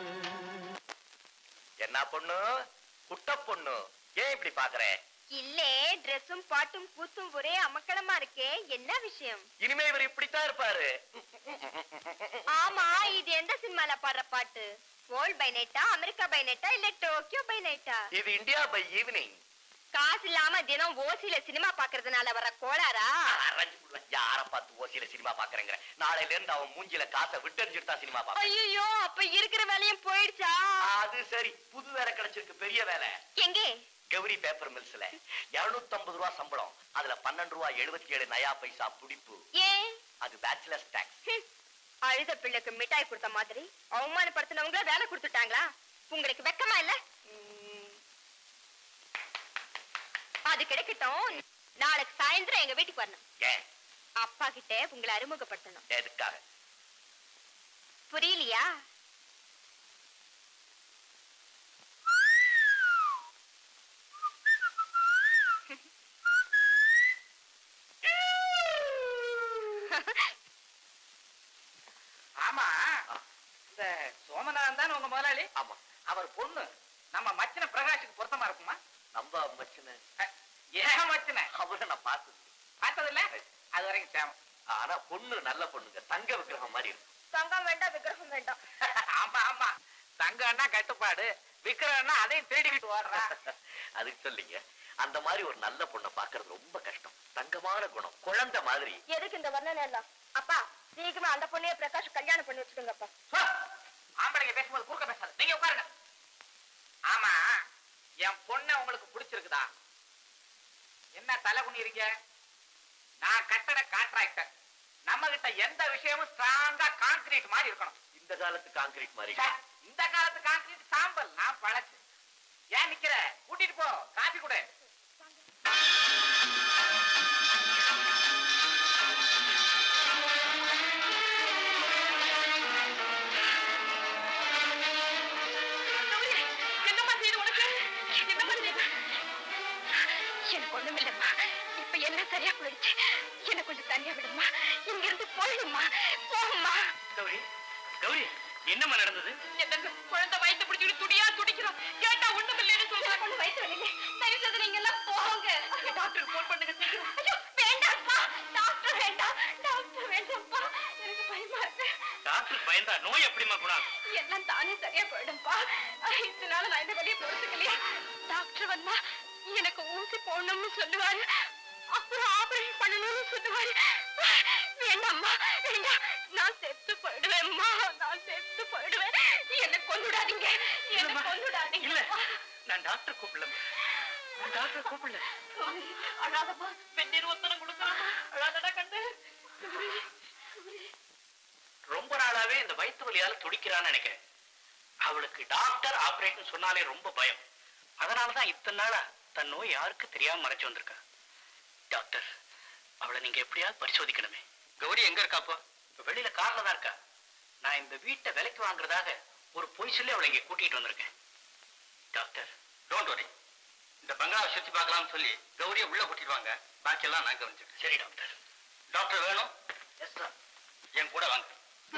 என்ன பொண்ணு குட்ட பொண்ணு ஏன் இப்படி பாக்குற இல்லே ட்ரெஸ்ஸும் பாட்டும் கூத்தும் ஒரே அமக்களமா இருக்கே என்ன விஷயம் இனிமே இவர் இப்படித்தான் இருப்பாரு ஆமா இது எந்த சினிமால பாடுற பாட்டு வேர்ல்ட் பை நைட்டா அமெரிக்கா பை நைட்டா இல்ல டோக்கியோ பை நைட்டா இது இந்தியா பை ஈவினிங் காசு இல்லாம தினம் ஓசில சினிமா பாக்குறதுனால வர கோளாரா அரைஞ்சு விடுவேன் யார பார்த்து ஓசியில சினிமா பாக்குறேங்கிற நாளையில இருந்து அவன் மூஞ்சில காசை விட்டறிஞ்சிட்டு தான் சினிமா பாப்பான் ஐயோ அப்ப இருக்கிற வேலையும் போயிடுச்சா அது சரி புது வேலை கிடைச்சிருக்கு பெரிய வேலை எங்கே கௌரி பேப்பர் மில்ஸ்ல 250 ரூபா சம்பளம் அதுல பன்னெண்டு ரூபா எழுபத்தி ஏழு நயா பைசா புடிப்பு ஏன் அது பேச்சுலர்ஸ் டாக்ஸ் ஹம், அழுத பிள்ளைக்கு மிட்டாய் கொடுத்த மாதிரி அவமானப்படுத்தினவங்கள வேலை கொடுத்துட்டாங்களா உங்களுக்கு வெக்கமா இல்ல ம். அது கிடைக்கட்டும் நாளைக்கு சாயந்தரம் எங்க வீட்டுக்கு வரணும் ஏன் அப்பா கிட்ட உங்களை அறிமுகப்படுத்தணும் எதுக்காக புரியலையா ஆமா இந்த சோமநாதன் தான் உங்க முதலாளி ஆமா அவர் பொண்ணு நம்ம மச்சின பிரகாஷுக்கு பொருத்தமா இருக்குமா நம்ம மச்சின அஹ், ஏன் மச்சின அவரை நான் பார்த்தது பார்த்தது இல்ல அது வரைக்கும் தேவை ஆனா பொண்ணு நல்ல பொண்ணுங்க தங்க விக்கிரகம் மாதிரி இருக்கும் தங்கம் வேண்டாம் விக்கிரகம் வேண்டாம் ஆமா ஆமா தங்கம்னா கட்டுப்பாடு விக்கிறன்னா அதையும் தேடிக்கிட்டு ஓடுறா அதுக்கு சொல்லிங்க அந்த மாதிரி ஒரு நல்ல பொண்ணை பாக்குறது ரொம்ப கஷ்டம் தங்கமான குணம் குழந்தை மாதிரி எதுக்கு இந்த வர்ணனை எல்லாம் அப்பா சீக்கிரமா அந்த பொண்ணையே பிரகாஷ் கல்யாணம் பண்ணி வச்சுடுங்கப்பா போ. ஆம்பளைங்க பேசும்போது குறுக்க பேசாத நீங்க உட்காருங்க ஆமா என் பொண்ணை உங்களுக்கு பிடிச்சிருக்குதா என்ன தலை குனிறீங்க நான் கட்டட கான்ட்ராக்டர் நம்ம கிட்ட எந்த விஷயமும் ஸ்ட்ராங்கா கான்கிரீட் மாதிரி இருக்கணும் இந்த காலத்து கான்கிரீட் மாதிரி ச்சே, இந்த காலத்து கான்கிரீட் சாம்பல் நான் பழச்சு ஏன் நிக்கிற கூட்டிட்டு போ காபி கொடு என்னம்மா செய்யுது உனக்கு என்னம்மா செய்யுது எனக்கு ஒண்ணும் இல்லம்மா இப்ப என்ன சரியா போயிடுச்சு என்ன கொஞ்சம் தனியா விடுமா இங்க இருந்து போயிடுமா போகுமா கௌரி கௌரி என்னம்மா நடந்தது என்னங்க குழந்தை வயிற்று பிடிச்சிட்டு துடியா துடிக்கிறோம் கேட்டா ஒண்ணும் இல்லைன்னு சொல்றா கொண்டு வயிற்று வலிங்க தயவு செய்து நீங்க எல்லாம் போங்க டாக்டர் போன் பண்ணுங்க சீக்கிரம் ஐயோ வேண்டாம்ப்பா டாக்டர் வேண்டாம் டாக்டர் வேண்டாம்ப்பா எனக்கு பயமா இருக்கு டாக்டர் பயந்தா நோய் எப்படிம்மா குணாகும் எல்லாம் தானே சரியா போயிடும்பா இதனால நான் இந்த வழியை பொறுத்துக்கலையா டாக்டர் வந்தா எனக்கு ஊசி போடணும்னு சொல்லுவாரு அப்புறம் ஆபரேஷன் பண்ணணும்னு சொல்லுவாரு வேண்டாம்மா வேண்டாம் நான் செத்து போயிடுவேன்மா நான் செத்து போயிடுவேன் என்ன கொன்னுடாதீங்க என்ன இல்லம்மா. கொன்னுடாதீங்க இல்ல நான் டாக்டர் கூப்பிடல டாக்டர் கூப்பிடல அழாதப்பா வெந்நீர் ஒத்தனம் கொடுக்கலாமா அழாதடா கண்டு ரொம்ப நாளாவே இந்த வயிற்று வலியால துடிக்கிறான்னு நினைக்கிறேன் அவளுக்கு டாக்டர் ஆபரேஷன் சொன்னாலே ரொம்ப பயம் அதனாலதான் இத்தனை நாளா தன் நோய் யாருக்கு தெரியாம மறைச்சு வந்திருக்கா டாக்டர் அவளை நீங்க எப்படியாவது பரிசோதிக்கணுமே கௌரி எங்க இருக்காப்போ வெளியில கார்ல தான் இருக்கா நான் இந்த வீட்டை விலைக்கு வாங்குறதாக ஒரு பொய் சொல்லி அவளை இங்க கூட்டிட்டு வந்திருக்கேன் டாக்டர் டோன்ட் வரி இந்த பங்களாவை சுத்தி பார்க்கலாம்னு சொல்லி கௌரியை உள்ள கூட்டிட்டு வாங்க பாக்கியெல்லாம் நான் கவனிச்சிருக்கேன் சரி டாக்டர் டாக்டர் வேணும் எஸ் சார் என் கூட வாங்க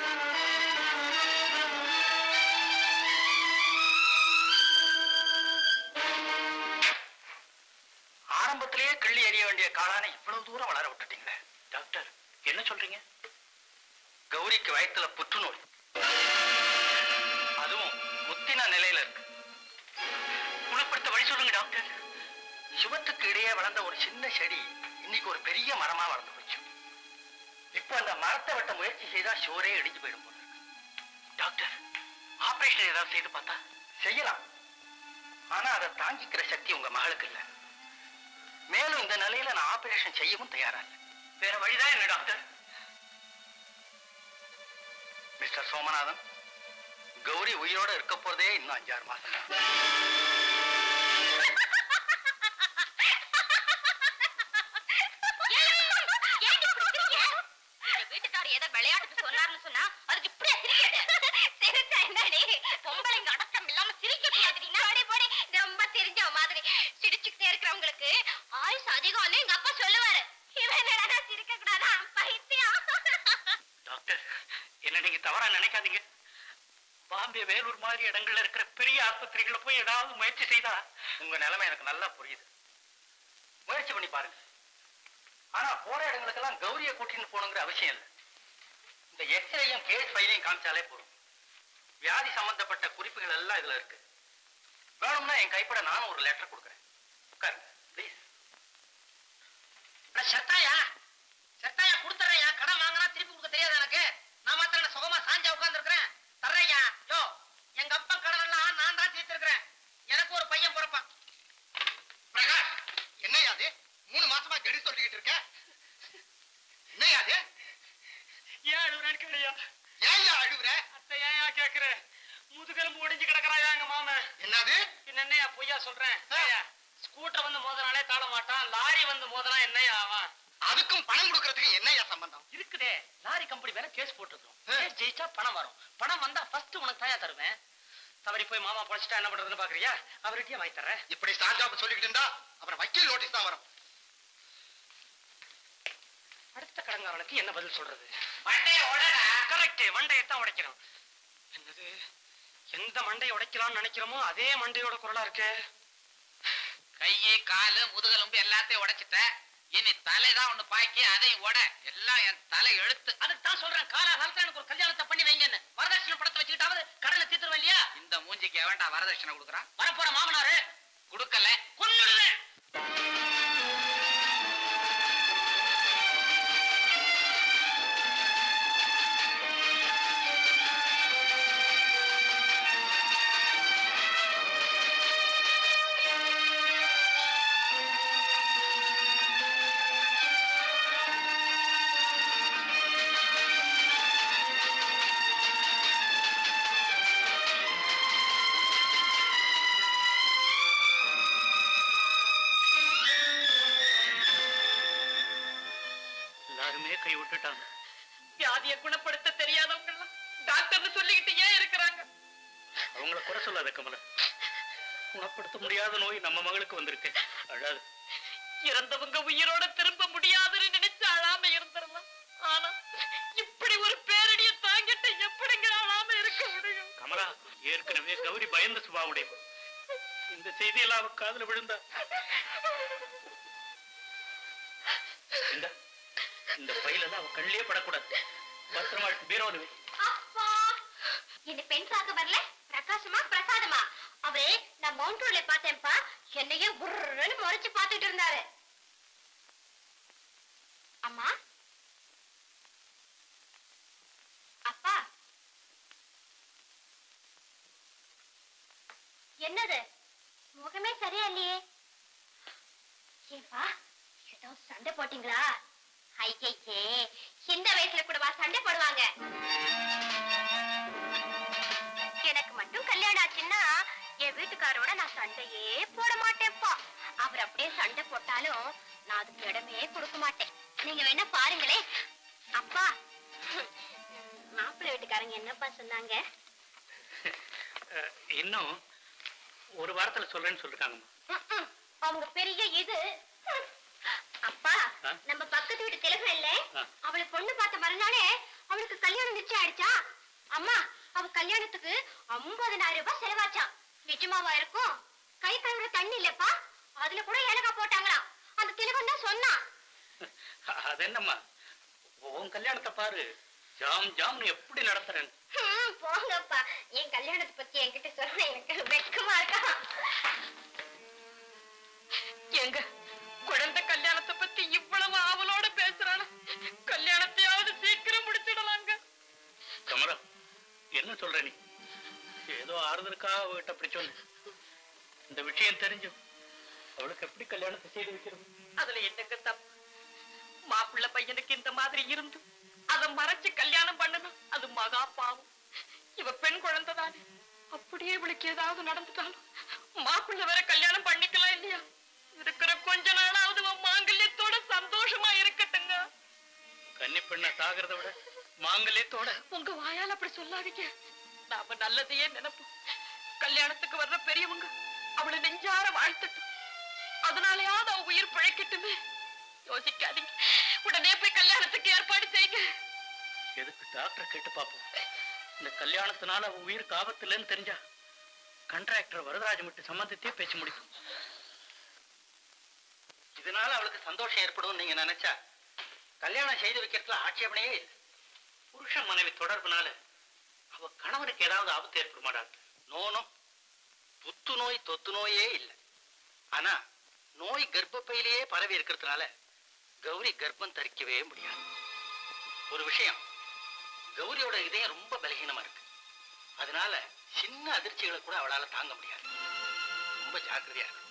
ஆரம்பத்திலேயே கிள்ளி எறிய வேண்டிய காளானை இவ்வளவு தூரம் வளர விட்டுட்டீங்களே டாக்டர் என்ன சொல்றீங்க கௌரிக்கு வயத்துல புற்றுநோய் அதுவும் முத்தின நிலையில இருக்கு குணப்படுத்த வழி சொல்லுங்க டாக்டர் சுவத்துக்கு இடையே வளர்ந்த ஒரு சின்ன செடி இன்னைக்கு ஒரு பெரிய மரமா வளர்ந்து போச்சு இப்போ அந்த மரத்தை வெட்ட முயற்சி செய்தா ஷோரே இடிஞ்சு போயிடும் போல இருக்கு. டாக்டர் ஆபரேஷன் ஏதாவது செய்து பார்த்தா செய்யலாம் ஆனா அதை தாங்கிக்கிற சக்தி உங்க மகளுக்கு இல்ல மேலும் இந்த நிலையில நான் ஆபரேஷன் செய்யவும் தயாரா இல்லை வேற வழிதான் என்ன டாக்டர் மிஸ்டர் சோமநாதன் கௌரி உயிரோட இருக்க போறதே இன்னும் அஞ்சாறு மாசம் தான் வீட்டுக்காரர் ஏதோ விளையாட்டுக்கு சொன்னாருன்னு சொன்னா அதுக்கு இப்படியா சிரிக்கிறது சிரிச்சா என்னடி பொம்பளைங்க அடக்கம் இல்லாம சிரிக்க முடியாதுடினா போடி போடி ரொம்ப தெரிஞ்ச மாதிரி சிரிச்சுக்கிட்டே இருக்கிறவங்களுக்கு ஆயுசு அதிகம்னு எங்க அப்பா சொல்லுவாரு இவன் என்னடா சிரிக்க கூடாதா பைத்தியம் டாக்டர் என்ன நீங்க மாதிரி இடங்கள்ல இருக்கிற பெரிய ஆஸ்பத்திரிகளை போய் ஏதாவது முயற்சி செய்தா உங்க நிலைமை எனக்கு நல்லா புரியுது முயற்சி பண்ணி பாருங்க ஆனா போற இடங்களுக்கெல்லாம் கௌரிய கூட்டின்னு போகணுங்கிற அவசியம் இல்லை இந்த எக்ஸ்ரேயும் கேஸ் ஃபைலையும் காமிச்சாலே போதும் வியாதி சம்பந்தப்பட்ட குறிப்புகள் எல்லாம் இதுல இருக்கு வேணும்னா என் கைப்பட நானும் ஒரு லெட்டர் கொடுக்குறேன் உட்காருங்க ப்ளீஸ் செத்தாயா செத்தாயா கொடுத்துறையா கடன் வாங்கினா திருப்பி கொடுக்க தெரியாது எனக்கு நான் மாத்திரம் சுகமா சாஞ்சா உட்கார்ந்துருக்கிறேன் தர்றையா யோ எங்க அப்பா கடன் எல்லாம் நான் தான் தீர்த்திருக்கிறேன் எனக்கு ஒரு பையன் பிறப்பான் பிரகாஷ் என்னையா அது மூணு மாசமா கெடி சொல்லிக்கிட்டு இருக்க என்னையா அது ஏன் அழுகுறான்னு கேளையா ஏன்யா அழுகுற அத்தை ஏன் கேக்குற முதுகெலும்பு ஒடிஞ்சு கிடக்குறாயா எங்க மாமன் என்னது என்னையா பொய்யா சொல்றேன் ஏய்யா, ஸ்கூட்டர் வந்து மோதனாலே தாழ மாட்டான் லாரி வந்து மோதனா என்னையா ஆவான் அதுக்கும் பணம் கொடுக்கறதுக்கு என்னையா சம்பந்தம் இருக்குதே லாரி கம்பெனி வேற கேஸ் போட்டுருக்கோம் ஆ. கேஸ் ஜெயிச்சா பணம் வரும் பணம் வந்தா ஃபர்ஸ்ட் உனக்கு தாயா தருவேன் தவறி போய் மாமா பொழைச்சிட்டா என்ன பண்றதுன்னு பாக்குறியா அவர்கிட்டயே வாங்கி தர்றேன் இப்படி சாஞ்சாப்பு சொல்லிக்கிட்டு இருந்தா அப்புறம் வக்கீல் நோட்டீஸ் தான் வரும் அடுத்த கடங்காரனுக்கு என்ன பதில் சொல்றது மண்டைய உடனே கரெக்ட் மண்டையை தான் உடைக்கணும் என்னது எந்த மண்டையை உடைக்கலாம்னு நினைக்கிறோமோ அதே மண்டையோட குரலா இருக்கு கையை காலு முதுகெலும்பு எல்லாத்தையும் உடைச்சிட்ட இனி தலைதான் ஒண்ணு பாக்கி அதையும் உட எல்லாம் என் தலை எழுத்து அதுக்கு தான் சொல்றேன் காலாகாலத்துல எனக்கு ஒரு கல்யாணத்தை பண்ணி வைங்கன்னு வரதட்சணை படத்தை வச்சுக்கிட்டாவது கடனை தீர்த்துருவேன் இல்லையா இந்த மூஞ்சிக்கு எவன்டா வரதட்சணை கொடுக்குறான் வரப்போற மாமனாரு கொடுக்கல கொன்னுடுவேன் எல்லாருமே கை விட்டுட்டாங்க வியாதியை குணப்படுத்த தெரியாதவங்க எல்லாம் டாக்டர்னு சொல்லிக்கிட்டு ஏன் இருக்கிறாங்க அவங்கள குறை சொல்லாத கமல குணப்படுத்த முடியாத நோய் நம்ம மகளுக்கு வந்திருக்கு அழாது இறந்தவங்க உயிரோட திரும்ப முடியாதுன்னு நினைச்சு அழாம இருந்துடலாம் ஆனா இப்படி ஒரு பேரடிய தாங்கிட்டு எப்படிங்க அழாம இருக்க முடியும் கமலா ஏற்கனவே கௌரி பயந்த சுபாவுடைய இந்த செய்தியெல்லாம் அவ காதுல விழுந்தா இந்த இந்த பையில அவ கண்ணிலே படக்கூடாது பத்திரமா எடுத்து பீரோல வை. அப்பா இந்த பெண் பார்க்க வரல பிரகாசமா பிரசாதமா அவரே நான் மவுண்ட் ரோட்ல பார்த்தேன்ப்பா என்னையே உருன்னு முறைச்சு பார்த்துட்டு இருந்தாரு அம்மா அப்பா என்னது முகமே சரியா இல்லையே ஏப்பா ஏதோ சண்டை போட்டீங்களா ஐயே இந்த வயசுல கூடவா சண்டை போடுவாங்க எனக்கு மட்டும் கல்யாணம் ஆச்சுன்னா என் வீட்டுக்காரோட நான் சண்டையே போட மாட்டேன்ப்பா அவர் அப்படியே சண்டை போட்டாலும் நான் அதுக்கு இடமே கொடுக்க மாட்டேன் நீங்க வேணா பாருங்களே அப்பா மாப்பிள்ளை வீட்டுக்காரங்க என்னப்பா சொன்னாங்க அஹ், இன்னும் ஒரு வாரத்துல சொல்றேன்னு சொல்லிருக்காங்கம்மா ம்ம். அவங்க பெரிய இது ம். அப்பா ஆ? நம்ம பக்கத்து வீட்டு திலகம் இல்ல ஆ. அவளுக்கு பொண்ணு பார்த்த மறுநாளே அவளுக்கு கல்யாணம் நிச்சயம் ஆயிடுச்சா அம்மா அவ கல்யாணத்துக்கு 50000 ரூபாய் செலவாச்சாம் நிஜமாவா இருக்கும் கை கழுவுற தண்ணி இல்லப்பா அதுல கூட ஏலக்காய் போட்டாங்களாம் அந்த திலகம் தான் சொன்னான் அது என்னம்மா உன் கல்யாணத்தை பாரு ஜாம் ஜாம்னு எப்படி நடத்துறேன் ம், போங்கப்பா என் கல்யாணத்தை பத்தி என்கிட்ட சொல்ல எனக்கு வெக்கமா இருக்கா எங்க குழந்தை கல்யாணத்தை பத்தி இவ்வளவு ஆவலோட பேசுறானா கல்யாணத்தையாவது சீக்கிரம் முடிச்சிடலாங்க கமலா என்ன சொல்ற நீ ஏதோ ஆறுதலுக்காக அவகிட்ட அப்படி சொன்ன இந்த விஷயம் தெரிஞ்சும் அவளுக்கு எப்படி கல்யாணத்தை செய்து வைக்கிறது அதுல என்னங்க தப்பு மாப்பிள்ளை பையனுக்கு இந்த மாதிரி இருந்து அத மறைச்சு கல்யாணம் பண்ணணும் அது மகா பாவம் இவ பெண் குழந்தை தானே அப்படியே இவளுக்கு ஏதாவது நடந்துட்டாலும் மாப்பிள்ளை வேற கல்யாணம் பண்ணிக்கலாம் இல்லையா இருக்கிற கொஞ்ச நாளாவது உன் மாங்கல்யத்தோட சந்தோஷமா இருக்கட்டுங்க கன்னி பெண்ணை சாகிறத விட மாங்கல்யத்தோட உங்க வாயால அப்படி சொல்லாதீங்க நாம நல்லதையே நினைப்போம் கல்யாணத்துக்கு வர்ற பெரியவங்க அவளை நெஞ்சார வாழ்த்தட்டும் அதனாலயாவது அவ உயிர் பிழைக்கட்டுமே யோசிக்காதீங்க உடனே போய் கல்யாணத்துக்கு ஏற்பாடு செய்யுங்க எதுக்கு டாக்டர் கேட்டு பார்ப்போம் இந்த கல்யாணத்தினால அவ உயிருக்கு ஆபத்து இல்லைன்னு தெரிஞ்சா கண்ட்ராக்டர் வரதராஜ் மட்டும் சம்மந்தத்தையே பேசி முடிக்கும் இதனால அவளுக்கு சந்தோஷம் ஏற்படும் நீங்க நினைச்சா கல்யாணம் செய்து வைக்கிறதுல ஆட்சேபனையே இல்லை புருஷன் மனைவி தொடர்புனால அவ கணவனுக்கு ஏதாவது ஆபத்து ஏற்படுமாடா நோனோ புத்து நோய் தொத்து நோயே இல்லை ஆனா நோய் கர்ப்பப்பையிலேயே பரவி இருக்கிறதுனால கௌரி கர்ப்பம் தரிக்கவே முடியாது ஒரு விஷயம் கௌரியோட இதயம் ரொம்ப பலகீனமா இருக்கு அதனால சின்ன அதிர்ச்சிகளை கூட அவளால தாங்க முடியாது ரொம்ப ஜாக்கிரதையா இருக்கு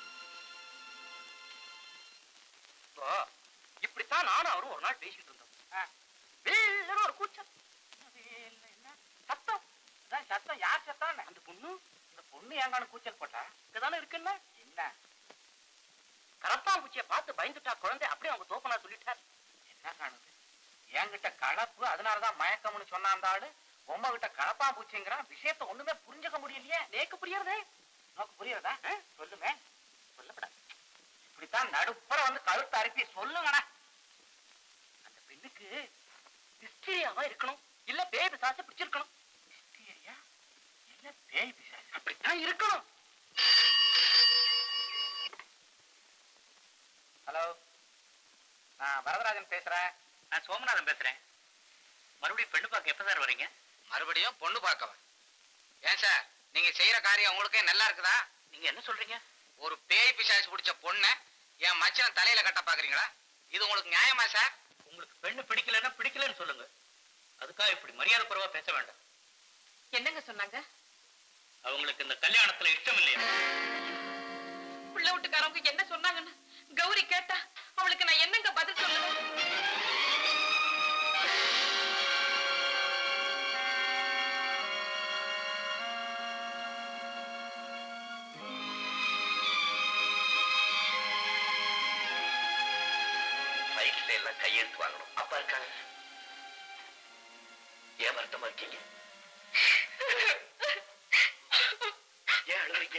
இப்போ இப்படித்தான் நானும் அவரும் ஒரு நாள் பேசிட்டு இருந்தோம் வீல்லுன்னு ஒரு கூச்சல் வீல்ல என்ன சத்தம் அதான் சத்தம் யார் சத்தம் அந்த பொண்ணு அந்த பொண்ணு ஏங்கான கூச்சல் போட்டா இங்கதானே இருக்குல்ல என்ன கரப்பாம்பூச்சியை பார்த்து பயந்துட்டா குழந்தை அப்படியே அவங்க தோப்பனா சொல்லிட்டார் என்ன காணுது என்கிட்ட கலப்பு அதனாலதான் மயக்கம்னு சொன்னா அந்த ஆளு உம்ம கிட்ட கலப்பாம்பூச்சிங்கிறான் விஷயத்த ஒண்ணுமே புரிஞ்சுக்க முடியலையே நேக்கு புரியறதே உனக்கு புரியறதா ஆ? சொல்லுமே சொல்லப்படாது இப்படித்தான் நடுப்புற வந்து கழுத்து அறுப்பி சொல்லுங்கண்ணா அந்த பெண்ணுக்கு ஹிஸ்டீரியாவா இருக்கணும் இல்ல பேய் பிசாசு பிடிச்சிருக்கணும் ஹிஸ்டீரியா இல்ல பேய் பிசாசு அப்படித்தான் இருக்கணும் ஹலோ நான் வரதராஜன் பேசுறேன் நான் சோமநாதன் பேசுறேன் மறுபடியும் பெண்ணு பார்க்க எப்ப சார் வரீங்க மறுபடியும் பொண்ணு பார்க்கவா ஏன் சார் நீங்க செய்யற காரியம் உங்களுக்கே நல்லா இருக்குதா நீங்க என்ன சொல்றீங்க ஒரு பேய் பிசாசு பிடிச்ச பொண்ணை என் மச்சான் தலையில கட்ட பாக்குறீங்களா இது உங்களுக்கு நியாயமா சார் உங்களுக்கு பெண்ணு பிடிக்கலன்னா பிடிக்கலன்னு சொல்லுங்க அதுக்காக இப்படி மரியாதை குறைவா பேச வேண்டாம் என்னங்க சொன்னாங்க அவங்களுக்கு இந்த கல்யாணத்துல இஷ்டம் இல்லையா உள்ள வீட்டுக்காரவங்க என்ன சொன்னாங்கன்னு கௌரி கேட்டா அவளுக்கு நான் என்னங்க பதில் சொல்லுவேன் ஃபைல்ஸ்ல எல்லாம் கையெழுத்து வாங்கணும் அப்பா இருக்காங்க ஏன் வருத்தமா இருக்கீங்க ஏன் அழுகுறீங்க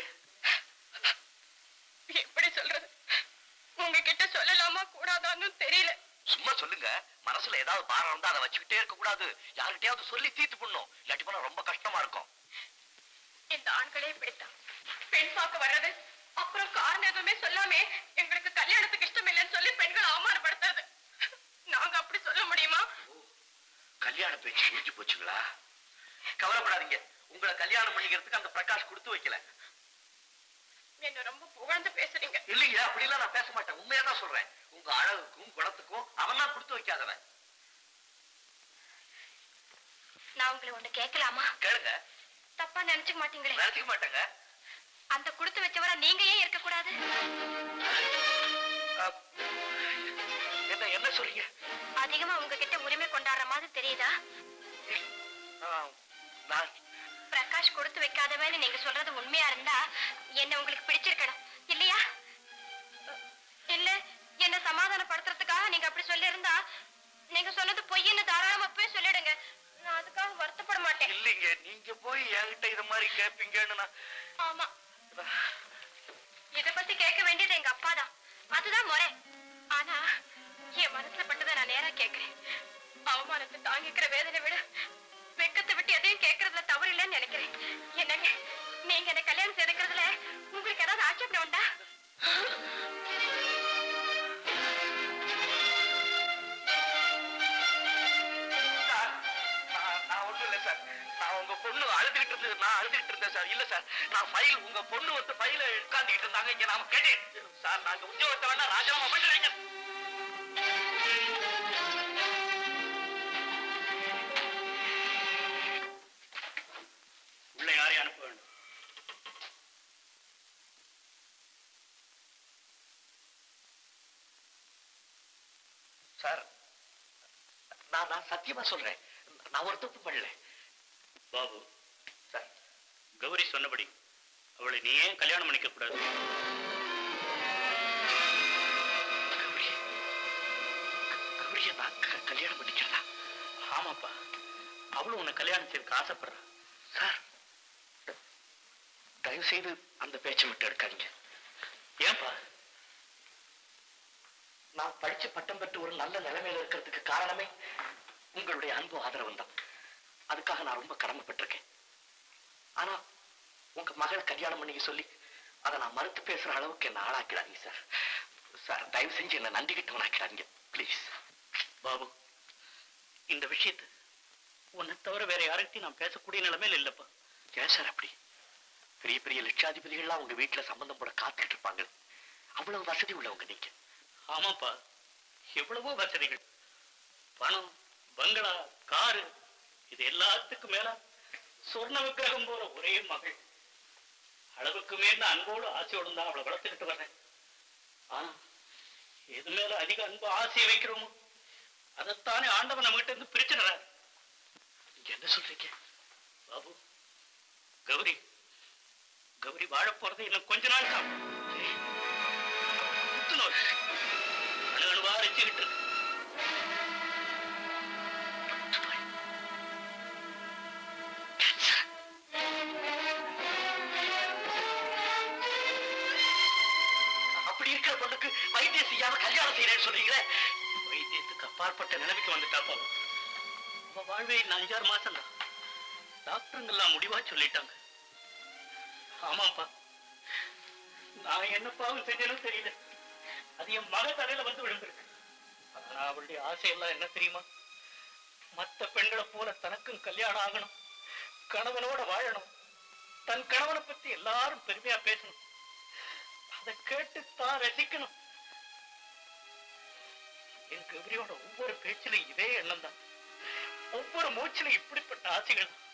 எப்படி சொல்றது உங்ககிட்ட சொல்லலாமா கூடாதான்னு தெரியல சும்மா சொல்லுங்க மனசுல ஏதாவது பாரம் இருந்தா அதை வச்சுக்கிட்டே இருக்க கூடாது யார்கிட்டயாவது சொல்லி தீர்த்து பண்ணும் இல்லாட்டி போனா ரொம்ப கஷ்டமா இருக்கும் இந்த ஆண்களே இப்படித்தான் பெண் பார்க்க வர்றது அப்புறம் காரணம் எதுவுமே சொல்லாமே எங்களுக்கு கல்யாணத்துக்கு இஷ்டம் இல்லைன்னு சொல்லி பெண்களை அவமானப்படுத்துறது நாங்க அப்படி சொல்ல முடியுமா கல்யாண பேச்சு முடிஞ்சு போச்சுங்களா கவலைப்படாதீங்க உங்களை கல்யாணம் பண்ணிக்கிறதுக்கு அந்த பிரகாஷ் கொடுத்து வைக்கல என்ன ரொம்ப புகழ்ந்து பேசுறீங்க இல்லைங்க அப்படிலாம் நான் பேச மாட்டேன் உண்மையா தான் சொல்றேன் உங்க அழகுக்கும் குணத்துக்கும் அவன் தான் கொடுத்து வைக்காதவன் நான் உங்களை ஒண்ணு கேட்கலாமா கேளுங்க தப்பா நினைச்சுக்க மாட்டீங்களே நினைச்சுக்க மாட்டேங்க அந்த கொடுத்து வச்சவரை நீங்க ஏன் இருக்க கூடாது அஹ், என்ன என்ன சொல்றீங்க அதிகமா உங்ககிட்ட உரிமை கொண்டாடுற மாதிரி தெரியுதா அஹ், நான் பிரகாஷ் கொடுத்து வைக்காதவன்னு நீங்க சொல்றது உண்மையா இருந்தா என்ன உங்களுக்கு பிடிச்சிருக்கணும் இல்லையா இல்ல என்ன சமாதானப்படுத்துறதுக்காக நீங்க அப்படி சொல்லி இருந்தா நீங்க சொன்னது பொய்ன்னு தாராளமா போய் சொல்லிடுங்க நான் அதுக்காக வருத்தப்பட மாட்டேன் இல்லைங்க நீங்க போய் என்கிட்ட இது மாதிரி கேட்பீங்கன்னு நான் ஆமா இத பத்தி கேட்க வேண்டியது எங்க அப்பா தான் அதுதான் முறை ஆனா என் மனசுல பட்டதை நான் நேரா கேட்கிறேன் அவமானத்தை தாங்கிக்கிற வேதனை விட வெக்கத்தை விட்டு எதையும் கேட்கறதுல தவறு இல்லைன்னு நினைக்கிறேன் என்னங்க நீங்க என்ன கல்யாணம் செய்துக்கிறதுல உங்களுக்கு ஏதாவது ஆட்சேபனை உண்டா சார் நான் நான் ஒண்ணும் இல்ல சார் நான் உங்க பொண்ணு அழுதுகிட்டு இருந்தது நான் அழுதுகிட்டு இருந்தேன் சார் இல்ல சார் நான் ஃபைல் உங்க பொண்ணு வந்து ஃபைல உட்காந்துக்கிட்டு இருந்தாங்க இங்க நாம கேட்டேன் சார் நாங்க உத்தியோகத்தை வேணா ராஜினாமா பண்ணிடுறீங்க உள்ள யாரையும் அனுப்ப வேண்டும் சார் நான் நான் சத்தியமா சொல்றேன் நான் ஒரு தப்பு பண்ணல பாபு சார் கௌரி சொன்னபடி அவளை நீ ஏன் கல்யாணம் பண்ணிக்க கூடாது கௌரி கௌரிய நான் க- கல்யாணம் பண்ணிக்கிறதா ஆமாப்பா அவளும் உன்னை கல்யாணம் செய்யறதுக்கு ஆசைப்படுறா சார் தயவு செய்து அந்த பேச்சை விட்டு எடுக்காதீங்க ஏன்பா நான் படிச்சு பட்டம் பெற்று ஒரு நல்ல நிலைமையில இருக்கிறதுக்கு காரணமே உங்களுடைய அன்பு ஆதரவும் தான் அதுக்காக நான் ரொம்ப கடமைப்பட்டிருக்கேன் ஆனா உங்க மகளை கல்யாணம் பண்ணிக்க சொல்லி அதை நான் மறுத்து பேசுற அளவுக்கு என்ன ஆளாக்கிறாதீங்க சார் சார் தயவு செஞ்சு என்ன நண்டிக்கிட்டவனாக்கிறாதீங்க ப்ளீஸ் பாபு இந்த விஷயத்தை உன்னை தவிர வேற யார்கிட்டயும் நான் பேசக்கூடிய நிலைமையில இல்லப்பா ஏன் சார் அப்படி பெரிய பெரிய லட்சாதிபதிகள்லாம் உங்க வீட்டுல சம்பந்தம் போட காத்துக்கிட்டு இருப்பாங்க அவ்வளவு வசதி உள்ளவங்க நீங்க ஆமாப்பா எவ்வளவோ வசதிகள் பணம் பங்களா காரு இது எல்லாத்துக்கும் மேல சொர்ண விக்கிரகம் போற ஒரே மகள் அளவுக்கு மேல அன்போடு ஆசையோடு தான் அவளை வளர்த்துக்கிட்டு வர்றேன் ஆனா எது மேல அதிக அன்பு ஆசையை வைக்கிறோமோ அதைத்தானே ஆண்டவன் நம்ம கிட்ட இருந்து பிரிச்சுடுறார் நீங்க என்ன சொல்றீங்க பாபு கௌரி கௌரி வாழ போறது இன்னும் கொஞ்ச நாள் தான் புத்துநோய் அணு அணுவா அரைச்சுக்கிட்டு இருக்கு அப்படி இருக்கிற பொண்ணுக்கு வைத்தியம் செய்யாம கல்யாணம் செய்யறேன்னு சொல்றீங்களே வைத்தியத்துக்கு அப்பாற்பட்ட நிலைமைக்கு வந்துட்டா பாபு அவ வாழ்வே இன்னும் அஞ்சாறு மாசம் தான் டாக்டருங்கெல்லாம் முடிவா சொல்லிட்டாங்க ஆமாப்பா நான் என்ன பாவம் செஞ்சேன்னு தெரியல அது என் மக தலையில வந்து விழுந்திருக்கு ஆனா அவளுடைய ஆசையெல்லாம் என்ன தெரியுமா மத்த பெண்களை போல தனக்கும் கல்யாணம் ஆகணும் கணவனோட வாழணும் தன் கணவனை பத்தி எல்லாரும் பெருமையா பேசணும் அதை கேட்டு தான் ரசிக்கணும் என் கௌரியோட ஒவ்வொரு பேச்சிலும் இதே எண்ணம் தான் ஒவ்வொரு மூச்சிலும் இப்படிப்பட்ட ஆசைகள் தான்.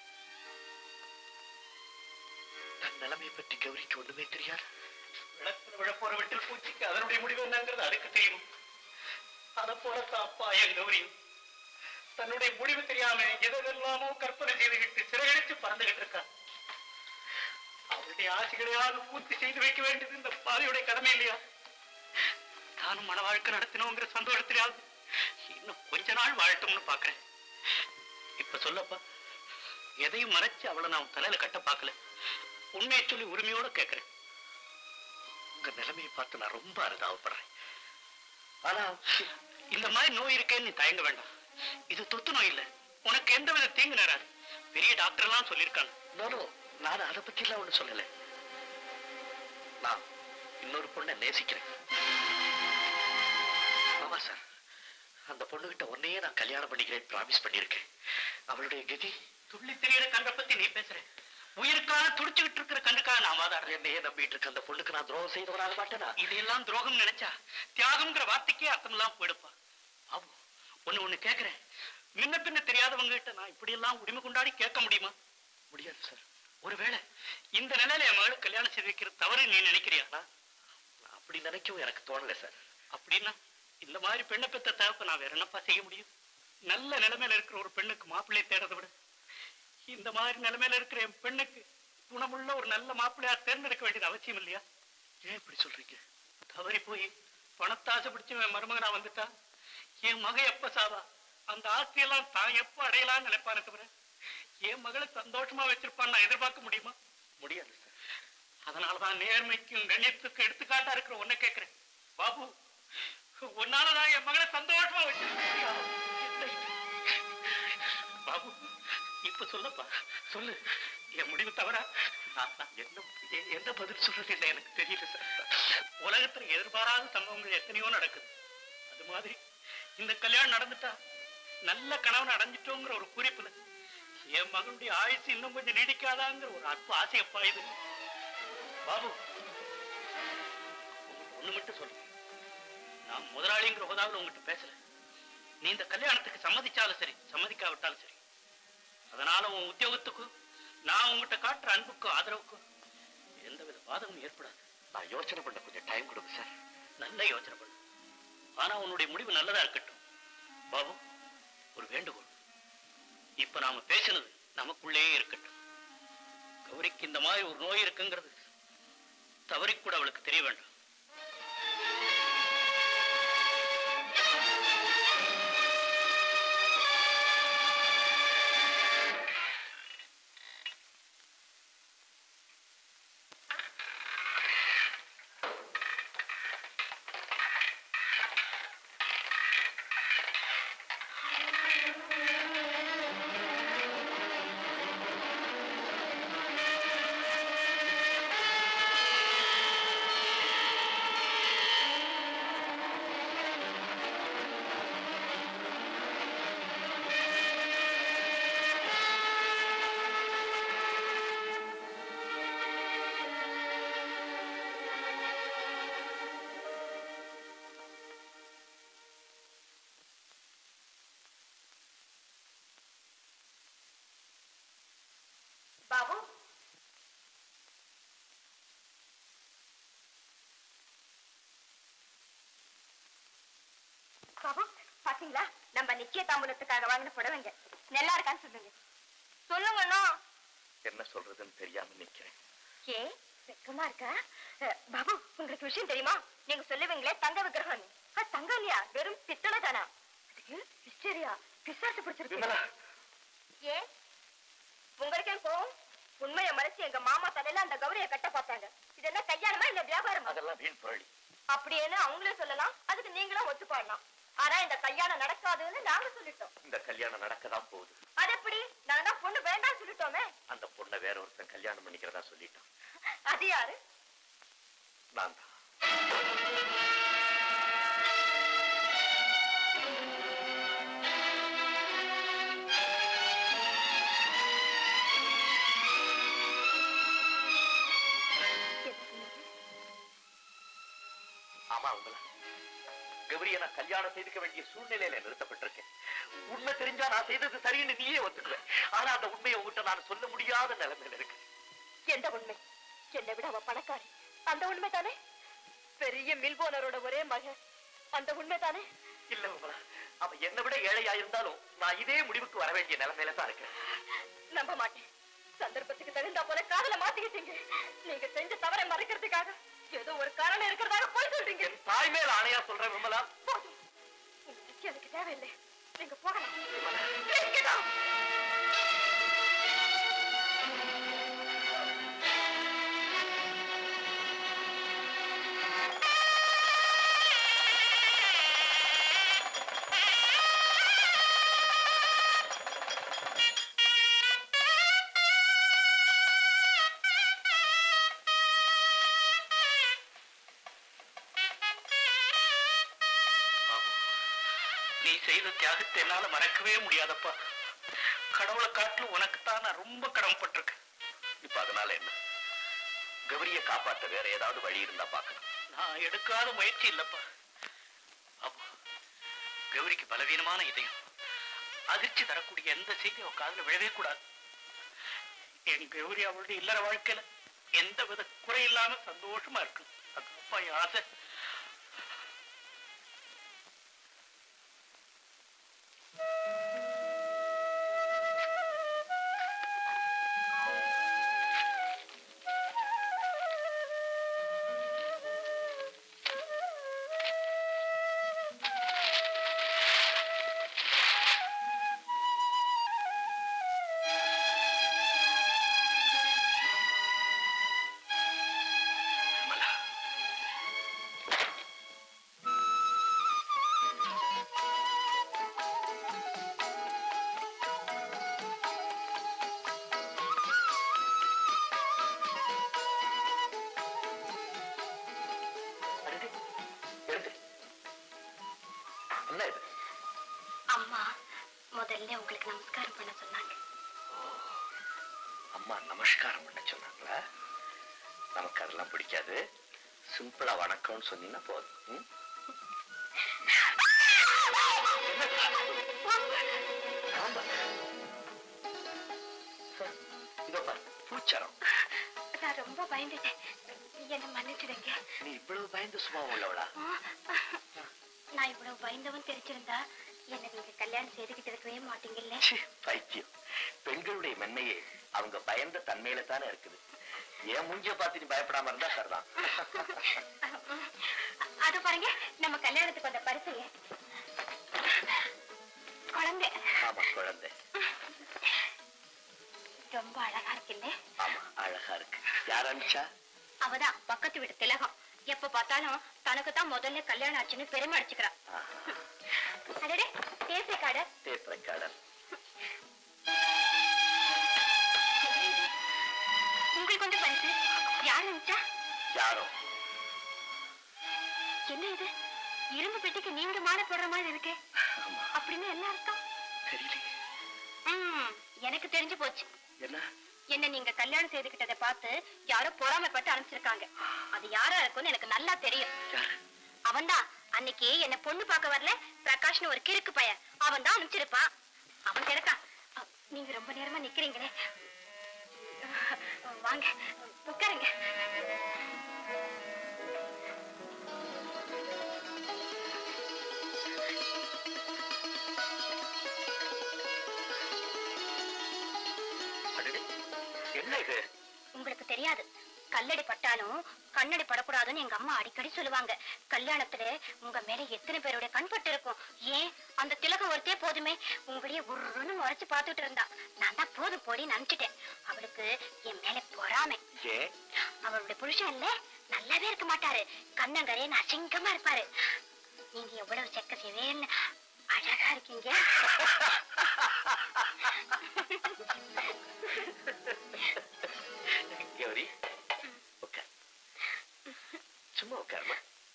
தன் நிலைமையை பற்றி கௌரிக்கு ஒண்ணுமே தெரியாது விளக்குல விழப்போற வெட்டில் பூச்சிக்கு அதனுடைய முடிவு என்னங்கிறது அதுக்கு தெரியும் அதை போலத்தான் அப்பா என் கௌரியும் தன்னுடைய முடிவு தெரியாம எதெல்லாமோ கற்பனை செய்துகிட்டு சிறகடிச்சு பறந்துகிட்டு இருக்கா அவருடைய ஆசைகளையாவது பூர்த்தி செய்து வைக்க வேண்டியது இந்த பாதையுடைய கடமை இல்லையா தானும் மன வாழ்க்கை நடத்தினோங்கிற சந்தோஷத்திலாவது இன்னும் கொஞ்ச நாள் வாழட்டும்னு பாக்குறேன் இப்ப சொல்லப்பா எதையும் மறைச்சு அவளை நான் தலையில கட்ட பார்க்கல உண்மையை சொல்லி உரிமையோட கேட்கிறேன் உங்க நிலைமையை பார்த்து நான் ரொம்ப அனுதாபப்படுறேன் ஆனா இந்த மாதிரி நோய் இருக்கேன்னு நீ தயங்க வேண்டாம் இது தொத்து நோய் இல்ல உனக்கு எந்த வித தீங்கு நேராது பெரிய டாக்டர் எல்லாம் சொல்லியிருக்காங்க நானும் நான் அதை பத்தி எல்லாம் ஒண்ணு சொல்லல நான் இன்னொரு பொண்ணை நேசிக்கிறேன் ஆமா சார் அந்த பொண்ணுகிட்ட உன்னையே நான் கல்யாணம் பண்ணிக்கிறேன் ப்ராமிஸ் பண்ணியிருக்கேன் அவளுடைய கதி துள்ளி தெரியற கண்ட பத்தி நீ பேசுற உயிருக்காக துடிச்சுக்கிட்டு இருக்கிற கண்ணுக்காக நான் வாதாடுறேன் என்னையே நம்பிட்டு இருக்க அந்த பொண்ணுக்கு நான் துரோகம் செய்தவனாக மாட்டேனா இதெல்லாம் துரோகம் நினைச்சா தியாகம்ங்கிற வார்த்தைக்கே அர்த்தம் எல்லாம் போயிடுப்பா ஆமா ஒண்ணு ஒண்ணு கேக்குறேன் முன்ன பின்ன தெரியாதவங்க கிட்ட நான் இப்படி எல்லாம் உரிமை கொண்டாடி கேட்க முடியுமா முடியாது சார் ஒருவேளை இந்த நிலையில என் மகளுக்கு கல்யாணம் செய்து வைக்கிற தவறு நீ நினைக்கிறியா நான் அப்படி நினைக்கவும் எனக்கு தோணல சார் அப்படின்னா இந்த மாதிரி பெண்ணை பெத்த தகப்ப நான் வேற என்னப்பா செய்ய முடியும் நல்ல நிலைமையில இருக்கிற ஒரு பெண்ணுக்கு மாப்பிள்ளையை தேடுறதை விட இந்த மாதிரி நிலைமையில இருக்கிற என் பெண்ணுக்கு குணமுள்ள ஒரு நல்ல மாப்பிள்ளையா தேர்ந்தெடுக்க வேண்டியது அவசியம் இல்லையா ஏன் இப்படி சொல்றீங்க தவறி போய் பணத்தாசை பிடிச்சு என் மருமகனா வந்துட்டா என் மக எப்ப சாவா அந்த ஆஸ்தியெல்லாம் தான் எப்ப அடையலாம்னு நினைப்பாரு தவிர என் மகளை சந்தோஷமா வச்சிருப்பான்னு நான் எதிர்பார்க்க முடியுமா முடியாது சார் அதனாலதான் நேர்மைக்கும் கண்ணியத்துக்கும் எடுத்துக்காட்டா இருக்கிற உன்னை கேட்கிறேன் பாபு உன்னாலதான் என் மகளை சந்தோஷமா வச்சிருக்கியா பாபு இப்ப சொல்லப்பா சொல்லு என் முடிவு தவறா நான் நான் என்ன எ- என்ன பதில் சொல்றது இல்லை எனக்கு தெரியல சார் உலகத்துல எதிர்பாராத சம்பவங்கள் எத்தனையோ நடக்குது அது மாதிரி இந்த கல்யாணம் நடந்துட்டா நல்ல கணவன் அடைஞ்சிட்டோங்கிற ஒரு குறிப்புல என் மகனுடைய ஆயுசு இன்னும் கொஞ்சம் நீடிக்காதாங்கிற ஒரு அற்ப ஆசையப்பா இது பாபு உங்களுக்கு ஒண்ணு மட்டும் சொல்றேன் நான் முதலாளிங்கிற ஹோதாவில் உங்ககிட்ட பேசல நீ இந்த கல்யாணத்துக்கு சம்மதிச்சாலும் சரி சம்மதிக்காவிட்டாலும் சரி அதனால உன் உத்தியோகத்துக்கும் நான் உங்ககிட்ட காட்டுற அன்புக்கும் ஆதரவுக்கும் எந்தவித பாதகமும் ஏற்படாது நான் யோசனை பண்ண கொஞ்சம் டைம் கொடுங்க சார் நல்ல யோசனை பண்ணு ஆனா உன்னுடைய முடிவு நல்லதா இருக்கட்டும் பாபு ஒரு வேண்டுகோள் இப்ப நாம பேசினது நமக்குள்ளேயே இருக்கட்டும் கௌரிக்கு இந்த மாதிரி ஒரு நோய் இருக்குங்கிறது தவறி கூட அவளுக்கு தெரிய வேண்டாம் நிச்சய தாம்பூலத்துக்காக வாங்கின புடவைங்க நல்லா இருக்கான்னு சொல்லுங்க சொல்லுங்கண்ணா என்ன சொல்றதுன்னு தெரியாம நிக்கிறேன் ஏ வெக்கமா இருக்கா அஹ், பாபு உங்களுக்கு விஷயம் தெரியுமா நீங்க சொல்லுவீங்களே தங்க விக்கிரகம் அது தங்கம் இல்லையா வெறும் பித்தளை தானா அதுக்கு ஹிஸ்டரியா பிசாசு பிடிச்சிருக்கு விமலா ஏ உங்களுக்கே கோவம் உண்மையை மறைச்சு எங்க மாமா தலையில அந்த கௌரிய கட்ட பார்த்தாங்க இது என்ன கல்யாணமா இல்ல வியாபாரமா அதெல்லாம் வீண் புரளி அப்படின்னு அவங்களே சொல்லலாம் அதுக்கு நீங்களும் ஒத்துப்பாடலாம் ஆனா இந்த கல்யாணம் நடக்காதுன்னு நாங்க சொல்லிட்டோம் இந்த கல்யாணம் நடக்கதான் போகுது அது எப்படி நாங்க தான் பொண்ணு வேண்டாம் சொல்லிட்டோமே அந்த பொண்ணை வேற ஒருத்தன் கல்யாணம் பண்ணிக்கிறதா சொல்லிட்டான் அது யாரு நான் தான் ஆமா உங்கள கௌரிய நான் கல்யாணம் செய்துக்க வேண்டிய சூழ்நிலையில நிறுத்தப்பட்டிருக்கேன் உண்மை தெரிஞ்சா நான் செய்தது சரின்னு நீயே ஒத்துக்குவேன் ஆனா அந்த உண்மையை உங்ககிட்ட நான் சொல்ல முடியாத நிலைமையில இருக்கு எந்த உண்மை என்னை விட அவ பணக்காரி அந்த உண்மை தானே பெரிய மில்போனரோட ஒரே மகன் அந்த உண்மை தானே இல்ல உங்களா அவன் என்னை விட ஏழையா இருந்தாலும் நான் இதே முடிவுக்கு வர வேண்டிய நிலைமையில தான் இருக்கேன் நம்ப மாட்டேன் சந்தர்ப்பத்துக்கு தகுந்தா போல காதல மாத்திக்கிட்டீங்க நீங்க செஞ்ச தவறை மறைக்கிறதுக்காக ஏதோ ஒரு காரணம் இருக்கிறதாக போய் சொல்றீங்க என் தாய் மேல் ஆணையா சொல்றேன் விமலா போதும் உங்களுக்கு எனக்கு தேவையில்லை நீங்க போகலாம் இங்கதான். பாபு, நீ செய்த தியாகத்தை என்னால மறக்கவே முடியாதப்பா கடவுளை காட்டிலும் உனக்குத்தான் நான் ரொம்ப கடமைப்பட்டிருக்கேன் இப்ப அதனால என்ன கௌரிய காப்பாத்த வேற ஏதாவது வழி இருந்தா பாக்கணும் நான் எடுக்காத முயற்சி இல்லப்பா அப்போ கௌரிக்கு பலவீனமான இதயம் அதிர்ச்சி தரக்கூடிய எந்த செய்தியும் அவ காதுல விழவே கூடாது என் கௌரி அவளுடைய இல்லற வாழ்க்கையில எந்த வித குறை இல்லாம சந்தோஷமா இருக்கணும் அதுப்பா என் ஆசை விமலா அடடே, எடுத்து என்ன இது அம்மா முதல்ல உங்களுக்கு நமஸ்காரம் பண்ண சொன்னாங்க அம்மா நமஸ்காரம் பண்ண சொன்னாங்களா நமக்கு அதெல்லாம் பிடிக்காது சிம்பிளா வணக்கம்னு சொன்னீங்கன்னா போதும் ம்? ஆமா. இதோ பாரு, பூச்சரம் நான் ரொம்ப பயந்துட்டேன் என்ன மன்னிச்சிடுங்க நீ இவ்வளவு பயந்து சும்மா உள்ளவளா நான் இவ்வளவு பயந்தவன் தெரிஞ்சிருந்தா என்ன நீங்க கல்யாணம் செய்துகிட்டு இருக்கவே மாட்டீங்கல்ல ச்சீ, பைத்தியம் பெண்களுடைய மென்மையே அவங்க பயந்த தன்மையில தானே இருக்குது என் மூஞ்சிய பார்த்து நீ பயப்படாம இருந்தா சரிதான் அது பாருங்க நம்ம கல்யாணத்துக்கு வந்த பரிசைய குழந்தை ஆமா குழந்தை ரொம்ப அழகா இருக்குல்ல ஆமா அழகா இருக்கு யார் அனுப்பிச்சா அவதான் பக்கத்து வீட்டு திலகம் எப்ப பார்த்தாலும் தனக்கு தான் முதல்ல கல்யாணம் ஆச்சுன்னு பெருமை அடிச்சுக்கிறா அடடே தேசிய காடு டேப் ரெக்கார்டர் உங்களுக்கு வந்து பரிசு யார் நினைச்சா யாரோ என்ன இது இரும்பு பெட்டிக்கு நீங்க மாலை போடுற மாதிரி இருக்கு அப்படின்னு என்ன அர்த்தம் தெரியலையே ம், எனக்கு தெரிஞ்சு போச்சு என்ன என்ன நீங்க கல்யாணம் செய்துகிட்டதை பார்த்து யாரோ பொறாமைப்பட்டு அனுப்பிச்சிருக்காங்க அது யாரா இருக்கும்னு எனக்கு நல்லா தெரியும் யாரு அவன்தான் அன்னைக்கு என்ன பொண்ணு பார்க்க வரல பிரகாஷ்னு ஒரு கிறுக்கு பையன் அவன் தான் அனுப்பிச்சிருப்பான் அவன் கிடக்கான் அ, நீங்க ரொம்ப நேரமா நிக்கிறீங்களே வாங்க உட்காருங்க கல்லடி பட்டாலும் கண்ணடி படக்கூடாதுன்னு எங்க அம்மா அடிக்கடி சொல்லுவாங்க கல்யாணத்துல உங்க மேல எத்தனை பேருடைய கண் பட்டு இருக்கும் ஏன் அந்த திலகம் ஒருத்தே போதுமே உங்களையே உருன்னு முறைச்சு பார்த்துட்டு இருந்தா நான் தான் போதும் போடி நினைச்சிட்டேன் அவளுக்கு என் மேல பொறாமை ஏன் அவளுடைய புருஷன் இல்ல நல்லாவே இருக்க மாட்டாரு கண்ணங்கரையன்னு அசிங்கமா இருப்பாரு நீங்க எவ்வளவு செக்க சிவேன்னு அழகா இருக்கீங்க கௌரி உட்கார் சும்மா உட்காருமா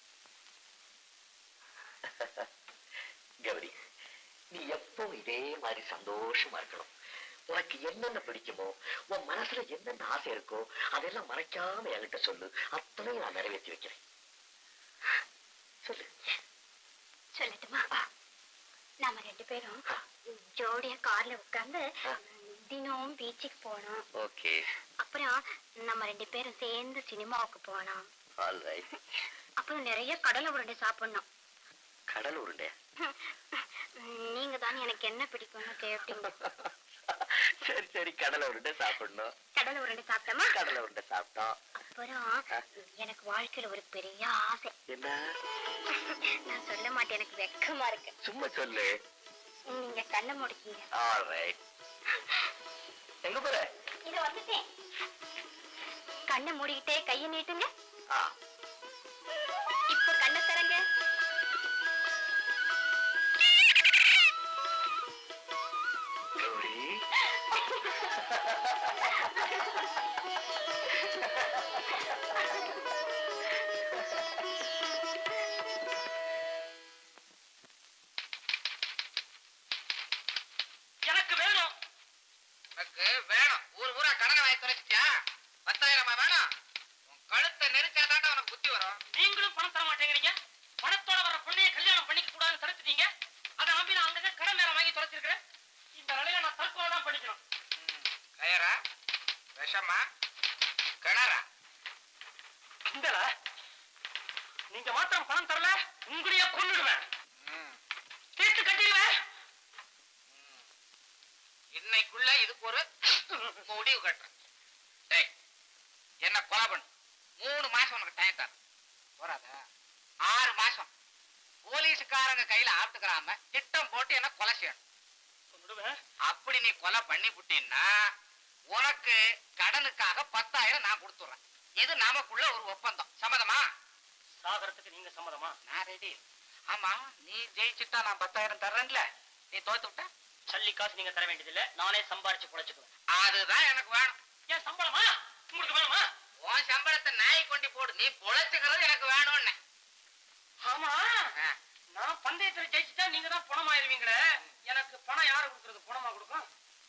கௌரி நீ எப்போ இதே மாதிரி சந்தோஷமா இருக்கணும் உனக்கு என்னென்ன பிடிக்குமோ உன் மனசுல என்னென்ன ஆசை இருக்கோ அதெல்லாம் மறைக்காம என்கிட்ட சொல்லு அத்தனையும் நான் நிறைவேற்றி வைக்கிறேன் சொல்லு சொல்லட்டுமா நாம ரெண்டு பேரும் ஜோடியா கார்ல உட்கார்ந்து தினம் பீச்சுக்கு போனோம் ஓகே அப்புறம் நம்ம ரெண்டு பேரும் சேர்ந்து சினிமாவுக்கு போனோம் ஆல் ரைட் அப்புறம் நிறைய கடலை உருண்டை சாப்பிடணும் கடல் உருண்டை நீங்க தான் எனக்கு என்ன பிடிக்கும்னு கேட்டீங்க சரி சரி கடலை உருண்டை சாப்பிடணும் கடலை உருண்டை சாப்பிட்டோமா கடலை உருண்டை சாப்பிட்டோம் அப்புறம் எனக்கு வாழ்க்கையில ஒரு பெரிய ஆசை என்ன நான் சொல்ல மாட்டேன் எனக்கு வெக்கமா இருக்கு சும்மா சொல்லு நீங்க கண்ணை முடிக்கீங்க ஆல் ரைட் எங்க போற இத வந்துட்டேன் கண்ணை மூடிக்கிட்டே கையை நீட்டுங்க ஆ இப்ப கண்ணை தரங்க கௌரி எனக்கு வேணும் உனக்கு வேணும் ஊர் ஊரா கடனை வாங்கி தொலைச்சிட்டியா பத்தாயிரமா வேணும் உன் கழுத்தை நெரிச்சாதாண்டா உனக்கு புத்தி வரும் நீங்களும் பணம் தர மாட்டேங்கிறீங்க பணத்தோட வர பொண்ணைய கல்யாணம் பண்ணிக்க கூடாதுன்னு தடுத்துட்டீங்க அதை நம்பி நான் அங்கங்க கடன் மேல வாங்கி தொலைச்சிருக்கிறேன் இந்த நிலையில நான் தற்கொலை தான் பண்ணிக்கணும் கயரா விஷமா கிணறா இந்த நீங்க மாத்திரம் பணம் தரல உங்களையே கொன்னுடுவேன் தீர்த்து கட்டிடுவேன் இன்னைக்குள்ள இதுக்கு ஒரு முடிவு கட்டுறேன் டேய் என்ன கொலை பண்ணு மூணு மாசம் உனக்கு டைம் தரேன் போறாத ஆறு மாசம் போலீஸுக்காரங்க கையில ஆத்துக்கிறாம திட்டம் போட்டு என்ன கொலை செய்யணும் கொன்னுடுவேன் அப்படி நீ கொலை பண்ணி புட்டீன்னா உனக்கு கடனுக்காக பத்தாயிரம் நான் கொடுத்துறேன் இது நமக்குள்ள ஒரு ஒப்பந்தம் சம்மதமா சாகரத்துக்கு நீங்க சம்மதமா நான் ரெடி ஆமா நீ ஜெயிச்சுட்டா நான் பத்தாயிரம் தர்றேன்ல நீ தோத்து விட்ட சல்லி காசு நீங்க தர வேண்டியதில்லை நானே சம்பாரிச்சு பொழைச்சுக்குவேன் அதுதான் எனக்கு வேணும் ஏன் சம்பளமா உங்களுக்கு வேணுமா உன் சம்பளத்தை நாய் கொண்டு போடு நீ பொழைச்சுக்கிறது எனக்கு வேணும்னு ஆமா ஆ. நான் பந்தயத்துல ஜெயிச்சுட்டா நீங்க தான் பணமாயிருவீங்களே எனக்கு பணம் யாரு கொடுக்கறது பணமா கொடுக்கும்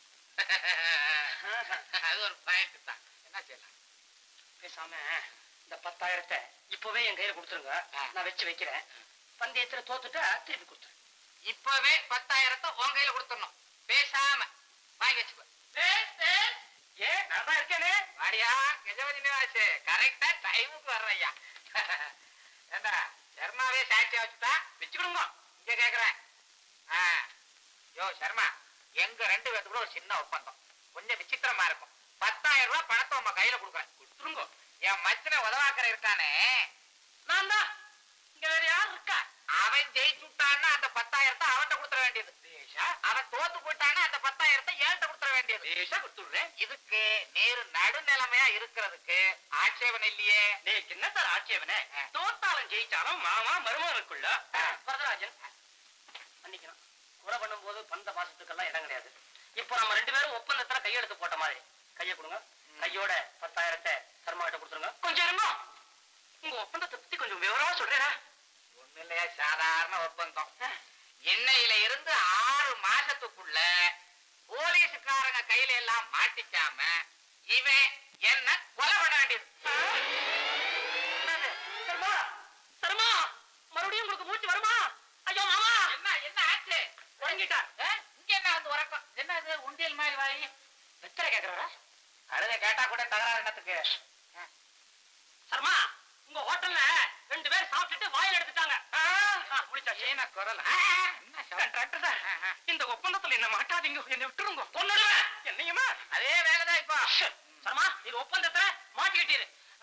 அது ஒரு பாயிண்ட் தான் என்ன செய்யலாம் பேசாம இந்த பத்தாயிரத்தை இப்பவே என் கையில கொடுத்துருங்க ஆ. நான் வச்சு வைக்கிறேன் பந்தயத்துல தோத்துட்டா திருப்பி கொடுத்துரு இப்பவே பத்தாயிரத்தை உன் கையில கொடுத்துடணும் பேசாம வாங்கி வச்சுக்கோ ஏன் நான் தான் இருக்கேனே வாடியா கஜபதி நிவாஸ் கரெக்டா டைமுக்கு வர்றையா ஏண்டா சர்மாவே சாட்சியா வச்சுட்டா வச்சுக்கிடுங்க இங்க கேக்குறேன் ஆ. யோ சர்மா எங்க ரெண்டு பேத்துக்குள்ள ஒரு சின்ன ஒப்பந்தம் கொஞ்சம் விசித்திரமா இருக்கும் பத்தாயிரம் ரூபாய் பணத்தை உங்க கையில கொடுக்குறேன் கொடுத்துருங்க என் மச்சனை உதவாக்கற இருக்கானே நான் தான் இங்க வேற யார் இருக்கா அவன் ஜெயிச்சுட்டான்னா அந்த பத்தாயிரத்தை அவன்கிட்ட கொடுத்துட வேண்டியது அவன் தோத்து போயிட்டான்னா அந்த பத்தாயிரத்தை ஏன்ட்ட கொடுத்துட வேண்டியது கொடுத்துடுறேன் இதுக்கு நீர் நடுநிலைமையா இருக்கிறதுக்கு ஆட்சேபம் இல்லையே நீ என்ன சார் ஆட்சேபனே தோத்தாலும் ஜெயிச்சாலும் மாமா மருமகனுக்குள்ள வரதராஜன் மன்னிக்கணும் கொலை பண்ணும்போது பந்த பாசத்துக்கெல்லாம் இடம் கிடையாது இப்போ நம்ம ரெண்டு பேரும் ஒப்பந்தத்துல கையெழுத்து போட்ட மாதிரி கையை கொடுங்க கையோட பத்தாயிரத்தை சர்மாட்ட கொடுத்துருங்க கொஞ்சம் இருங்க உங்க ஒப்பந்தத்தை பத்தி கொஞ்சம் விவரமா சொல்றேனா ஒண்ணு இல்லையா சாதாரண ஒப்பந்தம் இன்னையில இருந்து ஆறு மாசத்துக்குள்ள போலீஸ்காரங்க கையில எல்லாம் மாட்டிக்காம இவன் என்ன கொலை பண்ண வேண்டியது என்னது? சர்மா சர்மா மறுபடியும் உங்களுக்கு மூச்சு வருமா ஐயோ மாமா என்ன என்ன ஆச்சு உறங்கிட்டார் ஆ? இங்க என்ன வந்து உறக்கம் என்ன இது உண்டியல் மாதிரி வாய் வெத்தலை கேக்குறாரா கழுத கேட்டா கூட தகராறு என்னத்துக்கு சர்மா உங்க ஹோட்டல்ல ரெண்டு பேர் சாப்பிட்டுட்டு வாயில் எடுத்துட்டாங்க ஆ, முடிச்சாச்சு ஏன குரல் ஆ, என்ன சவுண்ட்? டாக்டர் சார் ஆ, ஆ. இந்த ஒப்பந்தத்துல என்ன மாட்டாதீங்க என்னை விட்டுருங்க பொண்ணுடுவேன் என்னையுமா அதே வேலைதான் இப்போ சர்மா இது ஒப்பந்தத்துல மாட்டிக்கிட்டீரு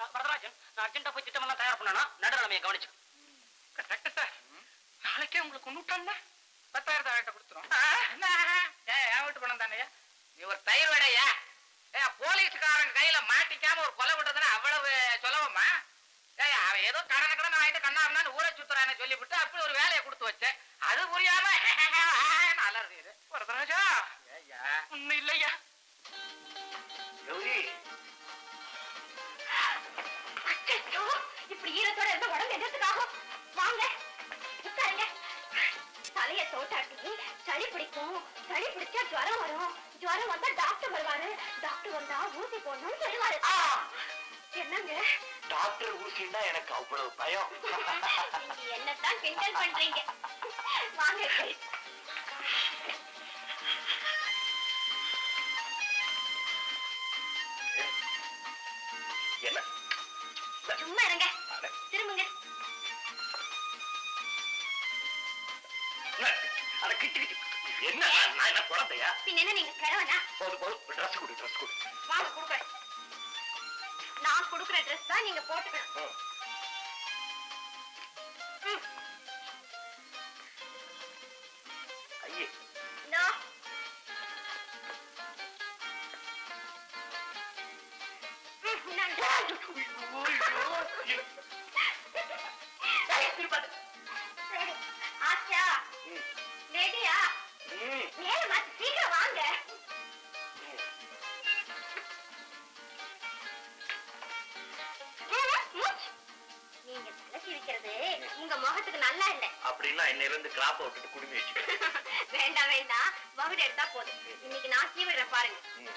வரதராஜன் நான் அர்ஜென்ட்டா போய் திட்டமெல்லாம் தயார் பண்ணணும் நடுநிலைமையை கவனிச்சு டாக்டர் சார் நாளைக்கே உங்களுக்கு கொண்டுட்டாங்க பத்தாயிரத்தை வாங்கிட்ட கொடுத்துரும் என் வீட்டு பணம் தானே நீ ஒரு தயிர் வடையா ஏ போலீஸ்காரங்க கையில மாட்டிக்காம ஒரு கொலை விட்டதுன்னா அவ்வளவு சுலபமா ஏய் அவன் ஏதோ கடை கடன் வாங்கிட்டு கண்ணா ஊரை சுத்துறான்னு சொல்லிவிட்டு அப்படி ஒரு வேலையை கொடுத்து வச்சேன் அது புரியாம அலறது வரதராஜா ஒண்ணு இல்லையா கௌரி அச்சச்சோ, இப்படி ஈரத்தோட இருந்த உடம்பு எதிர்த்துக்காகும் வாங்க உட்காருங்க தலைய தோட்டாட்டி சளி பிடிக்கும் சளி பிடிச்சா ஜுரம் வரும் ஜுரம் வந்தா டாக்டர் வருவாரு டாக்டர் வந்தா ஊசி போடணும்னு சொல்லுவாரு என்னங்க டாக்டர் ஊசின்னா எனக்கு அவ்வளவு பயம் நீங்க என்னத்தான் கிண்டல் பண்றீங்க வாங்க என்ன சும்மா இருங்க அட, திரும்புங்க அட, கிட்டு, கிட்டு. என்ன நான் என்ன குழந்தையா பின்ன என்ன நீங்க கிழவனா போது போது ட்ரெஸ் கொடு ட்ரெஸ் கொடு வாங்க கொடுக்குறேன் நான் கொடுக்குற ட்ரெஸ் தான் நீங்க போட்டுக்கணும் ம். ம். ஐயே இந்தா. ம், இந்தாங்க. ஆச்சா ரெடியா ம். நேரமா சீக்கிரம் வாங்க ம், மூச்சு. நீங்க தலை சிரிக்கிறது உங்க முகத்துக்கு நல்லா இல்ல அப்படின்னா இன்னையில இருந்து கிராப்ப விட்டுட்டு குடுமி வச்சுக்க வேண்டாம் வேண்டாம் வகுடு எடுத்தா போதும் இன்னைக்கு நான் சீவிடுறேன் பாருங்க ம்.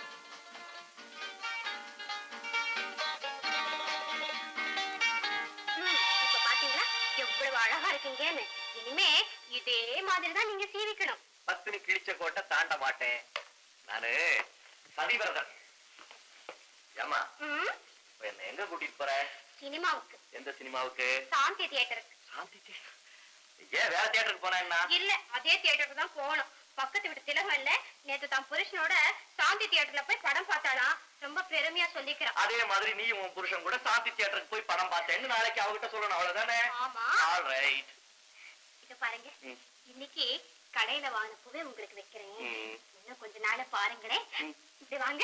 ம், இப்ப பாத்தீங்களா எவ்வளவு அழகா இருக்கீங்கன்னு இனிமே இதே மாதிரி தான் நீங்க சீவிக்கணும் பத்தினி கிழிச்ச கோட்டை தாண்ட மாட்டேன் நானு சதிவிரதன் ஏமா ம், என்ன எங்க கூட்டிட்டு போற சினிமாவுக்கு எந்த சினிமாவுக்கு சாந்தி தியேட்டருக்கு சாந்தி theatre. ஏன் வேற தியேட்டருக்கு போனேன்னா இல்ல அதே தியேட்டருக்கு தான் போகணும் பக்கத்து வீட்டு திலகம் இல்ல நேத்து தான் புருஷனோட சாந்தி தியேட்டர்ல போய் படம் பார்த்தாலாம் ரொம்ப பெருமையா சொல்லிக்கிறான் அதே மாதிரி நீ உன் புருஷன் கூட சாந்தி தியேட்டருக்கு போய் படம் பார்த்தேன்னு நாளைக்கு அவகிட்ட சொல்லணும் அவ்வளவுதானே ஆமா ஆல் ரைட் இத பாருங்க ம். இன்னைக்கு கடையில வாங்கின பூவே உங்களுக்கு வைக்கிறேன் ம். இன்னும் கொஞ்ச நாள பாருங்களேன் ம். இப்படி வாங்க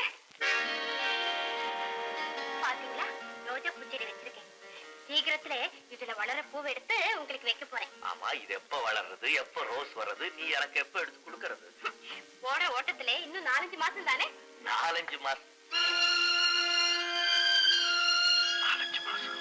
பாத்தீங்களா ரோஜா பூச்செடி வச்சிருக்கேன் சீக்கிரத்துல இதுல வளர பூவை எடுத்து உங்களுக்கு வைக்க போறேன் ஆமா இது எப்ப வளருது எப்ப ரோஸ் வர்றது நீ எனக்கு எப்ப எடுத்து கொடுக்கறது போற ஓட்டத்துல இன்னும் நாலஞ்சு மாசம் தானே நாலஞ்சு மாசம் நாலஞ்சு மாசம்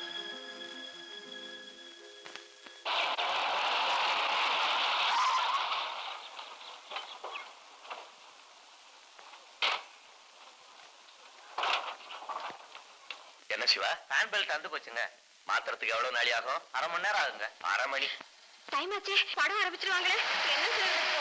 என்ன சிவா ஹேண்ட் பெல்ட் வந்து போச்சுங்க மாத்திரத்துக்கு எவ்வளவு நாளி ஆகும் அரை மணி நேரம் ஆகுங்க அரை மணி டைம் ஆச்சு படம் ஆரம்பிச்சிருவாங்களே என்ன சொல்றது இப்போ?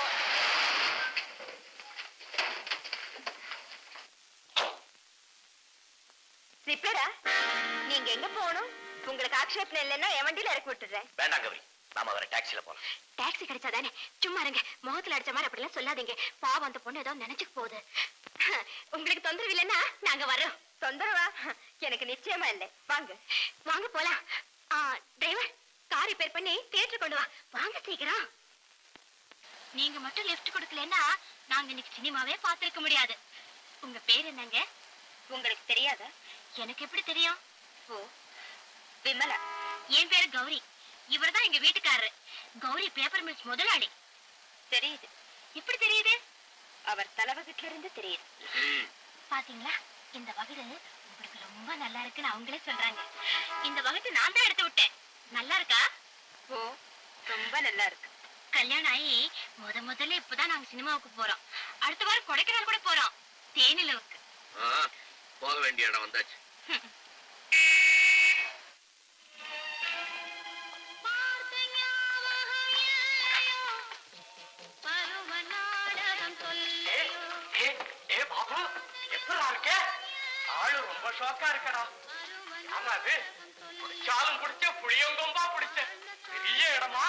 ரிப்பேரா நீங்க எங்க போகணும் உங்களுக்கு ஆக்ஷேபம் இல்லைன்னா என் வண்டியில இறக்கி விட்டுறேன் வேண்டாம் கௌரி நாம அவரை டாக்ஸில போலாம் டாக்ஸி கிடைச்சாதானே சும்மா இருங்க முகத்துல அடிச்ச மாதிரி அப்படிலாம் சொல்லாதீங்க பாவம் அந்த பொண்ணு ஏதோ நினைச்சுக்க போகுது உங்களுக்கு தொந்தரவு இல்லைன்னா நாங்க வர்றோம் தொந்தரவா எனக்கு நிச்சயமா இல்லை வாங்க வாங்க போலாம் டிரைவர் கார் ரிப்பேர் பண்ணி தியேட்டர் கொண்டு வா வாங்க சீக்கிரம் நீங்க மட்டும் லெஃப்ட் கொடுக்கலன்னா நாங்க இன்னைக்கு சினிமாவே பார்த்திருக்க முடியாது உங்க பேர் என்னங்க உங்களுக்கு தெரியாதா எனக்கு எப்படி தெரியும் ஓ விமலா என் பேரு கௌரி இவர்தான் எங்க வீட்டுக்காரரு கௌரி பேப்பர் மில்ஸ் முதலாளி தெரியுது எப்படி தெரியுது அவர் தலைவகத்துல இருந்து தெரியுது பாத்தீங்களா இந்த வகுடு உங்களுக்கு ரொம்ப நல்லா இருக்குன்னு அவங்களே சொல்றாங்க இந்த வகுடு நான் தான் எடுத்து விட்டேன் நல்லா இருக்கா ஓ ரொம்ப நல்லா இருக்கு கல்யாணம் ஆகி முத முதல்ல இப்பதான் நாங்க சினிமாவுக்கு போறோம் அடுத்த வாரம் கொடைக்கானல் கூட போறோம் தேனிலவுக்கு போக வேண்டிய இடம் வந்தாச்சு ஏ ஏ பாபு எப்படா இருக்க ஆளு ரொம்ப ஷோக்கா இருக்கடா ஆமா அது புடிச்சாலும் புடிச்ச புளியங்கொம்பா புடிச்ச பெரிய இடமா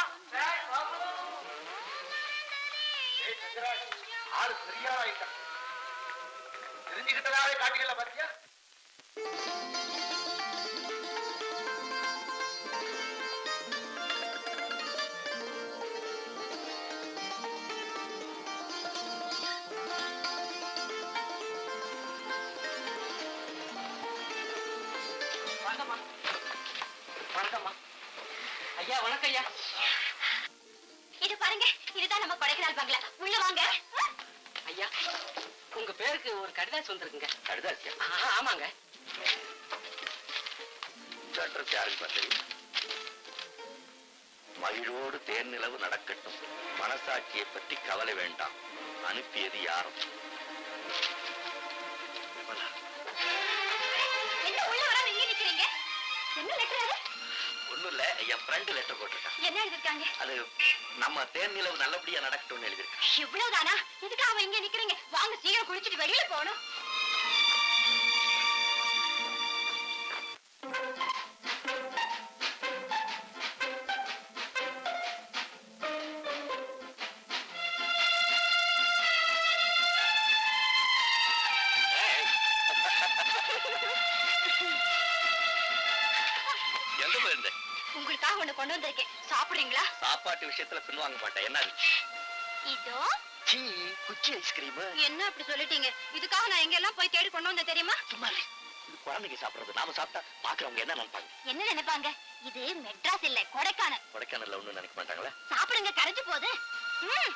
ஏய், சந்திராஜ், ஆளு சரியா ஆயிட்டான் தெரிஞ்சுக்கிட்டதாவே காட்டிக்கல பாத்தியா ஐயா வணக்கம் ஐயா இது பாருங்க இதுதான் நம்ம கொடைக்கானல் பங்களா உள்ள வாங்க ஐயா உங்க பேருக்கு ஒரு கடிதாசி வந்திருக்குங்க கடுதாசியா ஆ, ஆமாங்க இந்த அட்ரஸ் யாருக்கு பார்த்தது மகிழோடு தேர் நிலவு நடக்கட்டும் மனசாட்சியை பற்றி கவலை வேண்டாம் அனுப்பியது யாரும் விமலா, என்ன உள்ள வராம இங்க நிக்கிறீங்க என்ன லெட்டர் அது ஒண்ணும் இல்ல என் ஃப்ரெண்டு லெட்டர் போட்டிருக்கான் என்ன எழுதிருக்காங்க அது நம்ம தேர் நிலவு நல்லபடியா நடக்கட்டும்னு எழுதியிருக்கான் இவ்வளவுதானா இதுக்கு அவன் இங்க நிக்கிறீங்க வாங்க சீக்கிரம் குளிச்சுட்டு வெளியில போகணும் எங்க போயிருந்த உங்களுக்காக ஒண்ணு கொண்டு வந்திருக்கேன் சாப்பிடுறீங்களா சாப்பாட்டு விஷயத்துல பின்வாங்க மாட்டேன் என்ன அது? இதோ சீ, குச்சி ஐஸ்கிரீம் என்ன அப்படி சொல்லிட்டீங்க இதுக்காக நான் எங்க எல்லாம் போய் தேடி கொண்டு வந்தேன் தெரியுமா சும்மா இரு. இது குழந்தைங்க சாப்பிடுறது நாம சாப்பிட்டா பாக்குறவங்க என்ன நினைப்பாங்க என்ன நினைப்பாங்க இது மெட்ராஸ் இல்ல கொடைக்கானல் கொடைக்கானல்ல ஒண்ணும் நினைக்க மாட்டாங்களா சாப்பிடுங்க கரைஞ்சு போகுது ம்.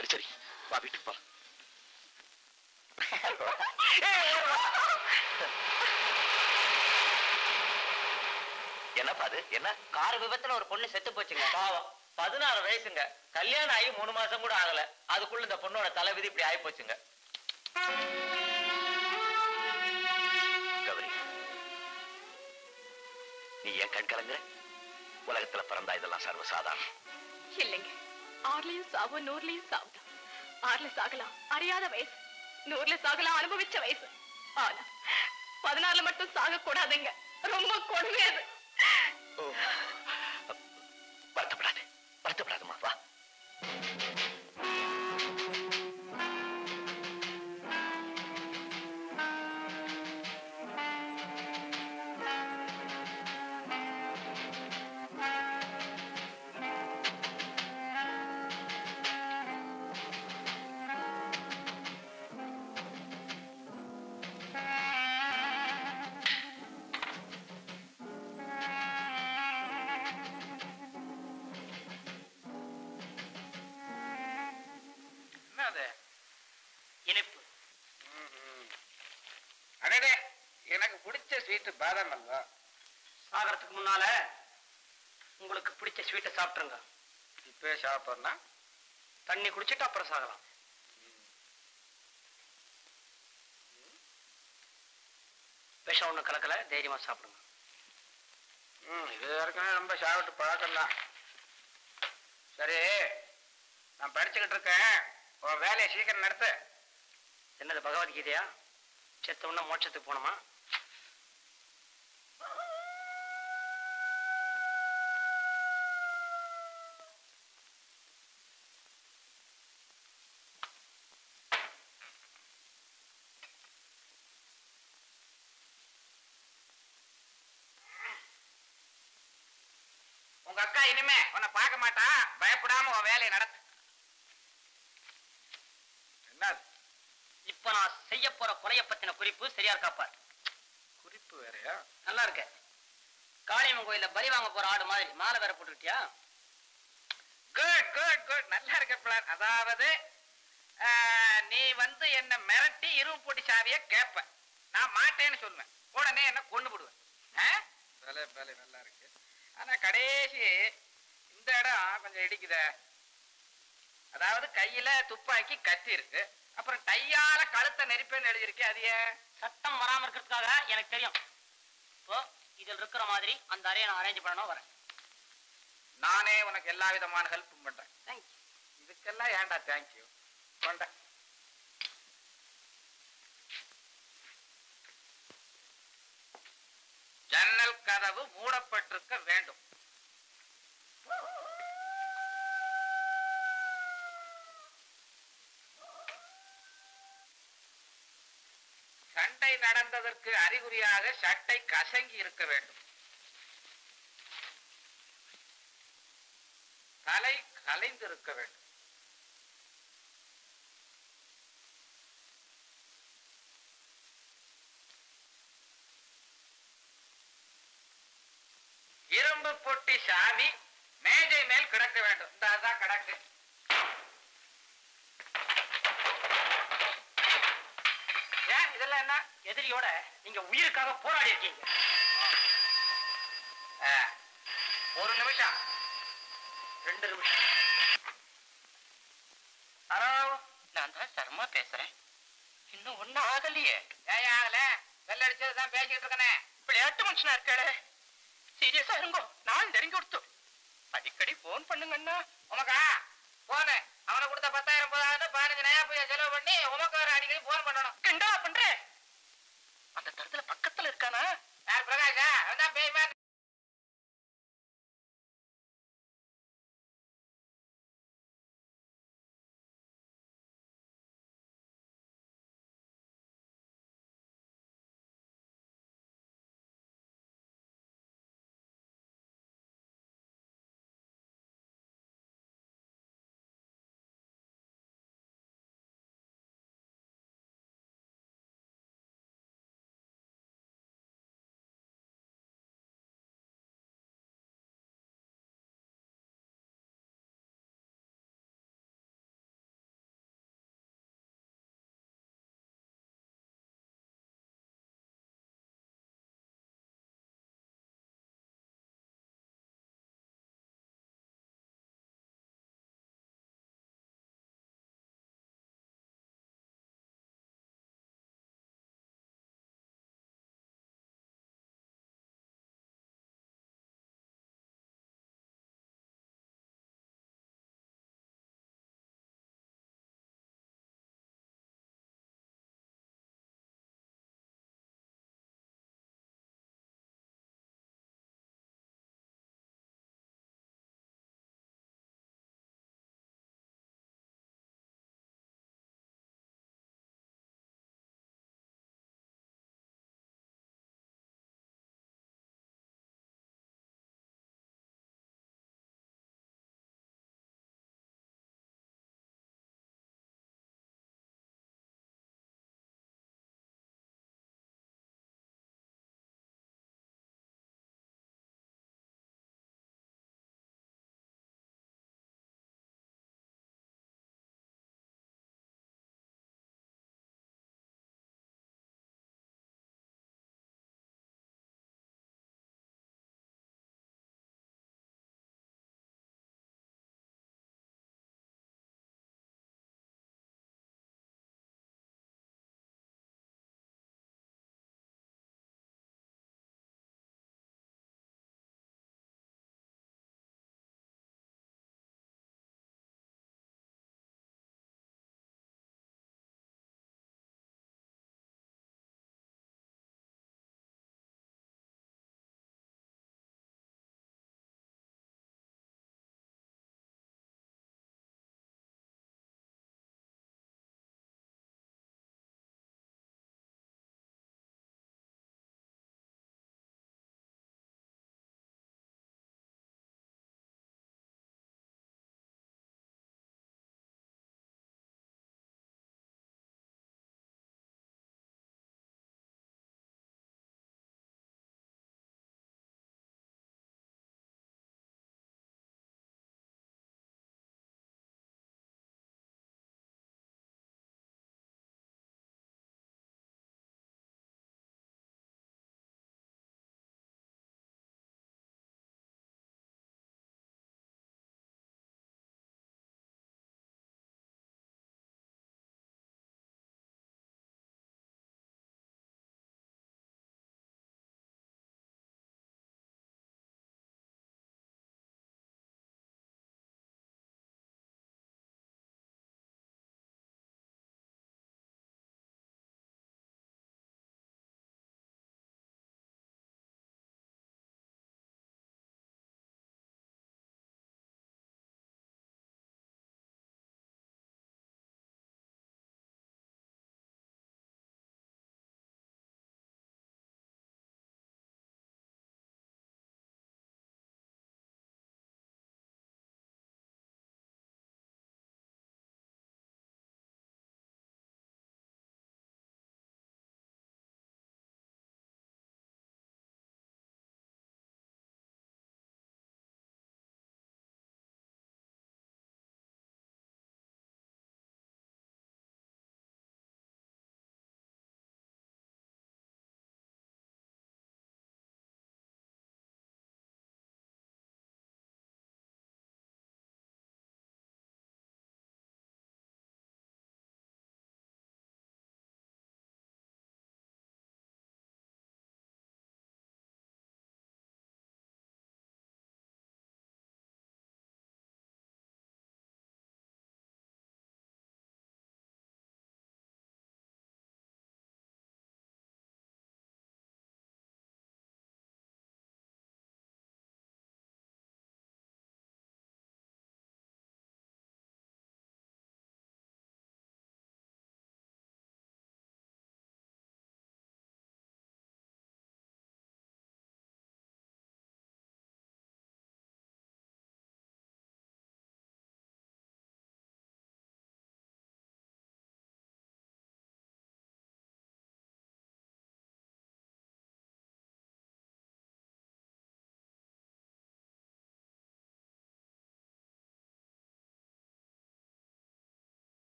சரி சரி வா வீட்டுக்கு போலாம் என்னப்பா அது என்ன கார் விபத்துல ஒரு பொண்ணு செத்து போச்சுங்க பாவம் பதினாறு வயசுங்க கல்யாணம் ஆகி மூணு மாசம் கூட ஆகல அதுக்குள்ள இந்த பொண்ணோட தலைவிதி இப்படி ஆகி போச்சுங்க கௌரி நீ ஏன் கண் கலங்குற உலகத்துல பிறந்தா இதெல்லாம் சர்வசாதாரணம் இல்லைங்க ஆறுலயும் சாவு நூறுலயும் சாவுதான் ஆறுல சாகலாம் அறியாத வயசு நூறுல சாகலாம் அனுபவிச்ச வயசு ஆனா பதினாறுல மட்டும் சாக கூடாதுங்க ரொம்ப கொடுமை அது ஓ. வருத்தப்படாது வருத்தப்படாதம்மா வா என்ன அது இனிப்பு அடடே எனக்கு பிடிச்ச ஸ்வீட் பாதாம் அல்வா சாகறதுக்கு முன்னால உங்களுக்கு பிடிச்ச ஸ்வீட்டை சாப்பிட்டுருங்க இப்பவே சாப்பிட்றேன்னா தண்ணி குடிச்சிட்டு அப்புறம் சாகலாம் விஷம் ஒண்ணு கலக்கல தைரியமா சாப்பிடுங்க ம் இது வரைக்கும் ரொம்ப சாப்பிட்டு பழக்கம் தான் சரி நான் படிச்சுக்கிட்டு இருக்கேன் உன் வேலையை சீக்கிரம் நடத்து என்னது பகவத்கீதையா செத்த உடனே மோட்சத்துக்கு போனோமா உங்க அக்கா இனிமே உன்னை பார்க்க மாட்டா பயப்படாம உன் வேலையை நடத்து என்ன இப்ப நான் செய்ய போற கொலைய பத்தின குறிப்பு சரியா இருக்காப்பார் குறிப்பு வேறையா நல்லா இருக்க காளியம்மன் கோயில்ல பலி வாங்க போற ஆடு மாதிரி மாலை வேற போட்டுக்கிட்டியா குட் குட் குட் நல்லா இருக்க பிளான் அதாவது ஆஹ், நீ வந்து என்ன மிரட்டி இரும்பு பொட்டி சாவிய கேப்ப நான் மாட்டேன்னு சொல்லுவேன் உடனே என்ன கொண்டு விடுவேன் வேலை வேலை நல்லா இருக்கு ஆனா கடைசி இந்த இடம் கொஞ்சம் இடிக்குதே அதாவது கையில துப்பாக்கி கத்தி இருக்கு அப்புறம் டையால கழுத்தை நெரிப்பேன்னு எழுதியிருக்கு அது ஏன் சட்டம் வராம இருக்கிறதுக்காக எனக்கு தெரியும் இப்போ இதில் இருக்கிற மாதிரி அந்த அறையை நான் அரேஞ்ச் பண்ணணும் வரேன் நானே உனக்கு எல்லா விதமான ஹெல்ப்பும் பண்றேன் தேங்க்யூ இதுக்கெல்லாம் ஏன்டா தேங்க்யூ கொண்ட ஜன்னல் கதவு மூடப்பட்டிருக்க வேண்டும் சண்டை நடந்ததற்கு அறிகுறியாக சட்டை கசங்கி இருக்க வேண்டும் தலை கலைந்து இருக்க வேண்டும் இரும்பு பொட்டி சாவி மேஜை மேல் கிடக்க வேண்டும் இந்த அதான் கிடக்கு ஏன் இதெல்லாம் என்ன எதிரியோட நீங்க உயிருக்காக போராடி இருக்கீங்க ஆ, ஒரு நிமிஷம் ரெண்டு நிமிஷம் ஹலோ நான் தான் சர்மா பேசுறேன் இன்னும் ஒண்ணும் ஆகலையே ஏன் ஆகல வெள்ள அடிச்சது தான் பேசிக்கிட்டு இருக்கனே விளையாட்டு மனுஷனா இருக்காளே சீரியஸா இருங்கோ நான் நெருங்கி கொடுத்து அடிக்கடி போன் பண்ணுங்கண்ணா உமக்கா போனு அவனை கொடுத்த பத்தாயிரம் போதாது பதினஞ்சு நயா போய் செலவு பண்ணி உமக்கு ஒரு அடிக்கடி போன் பண்ணணும்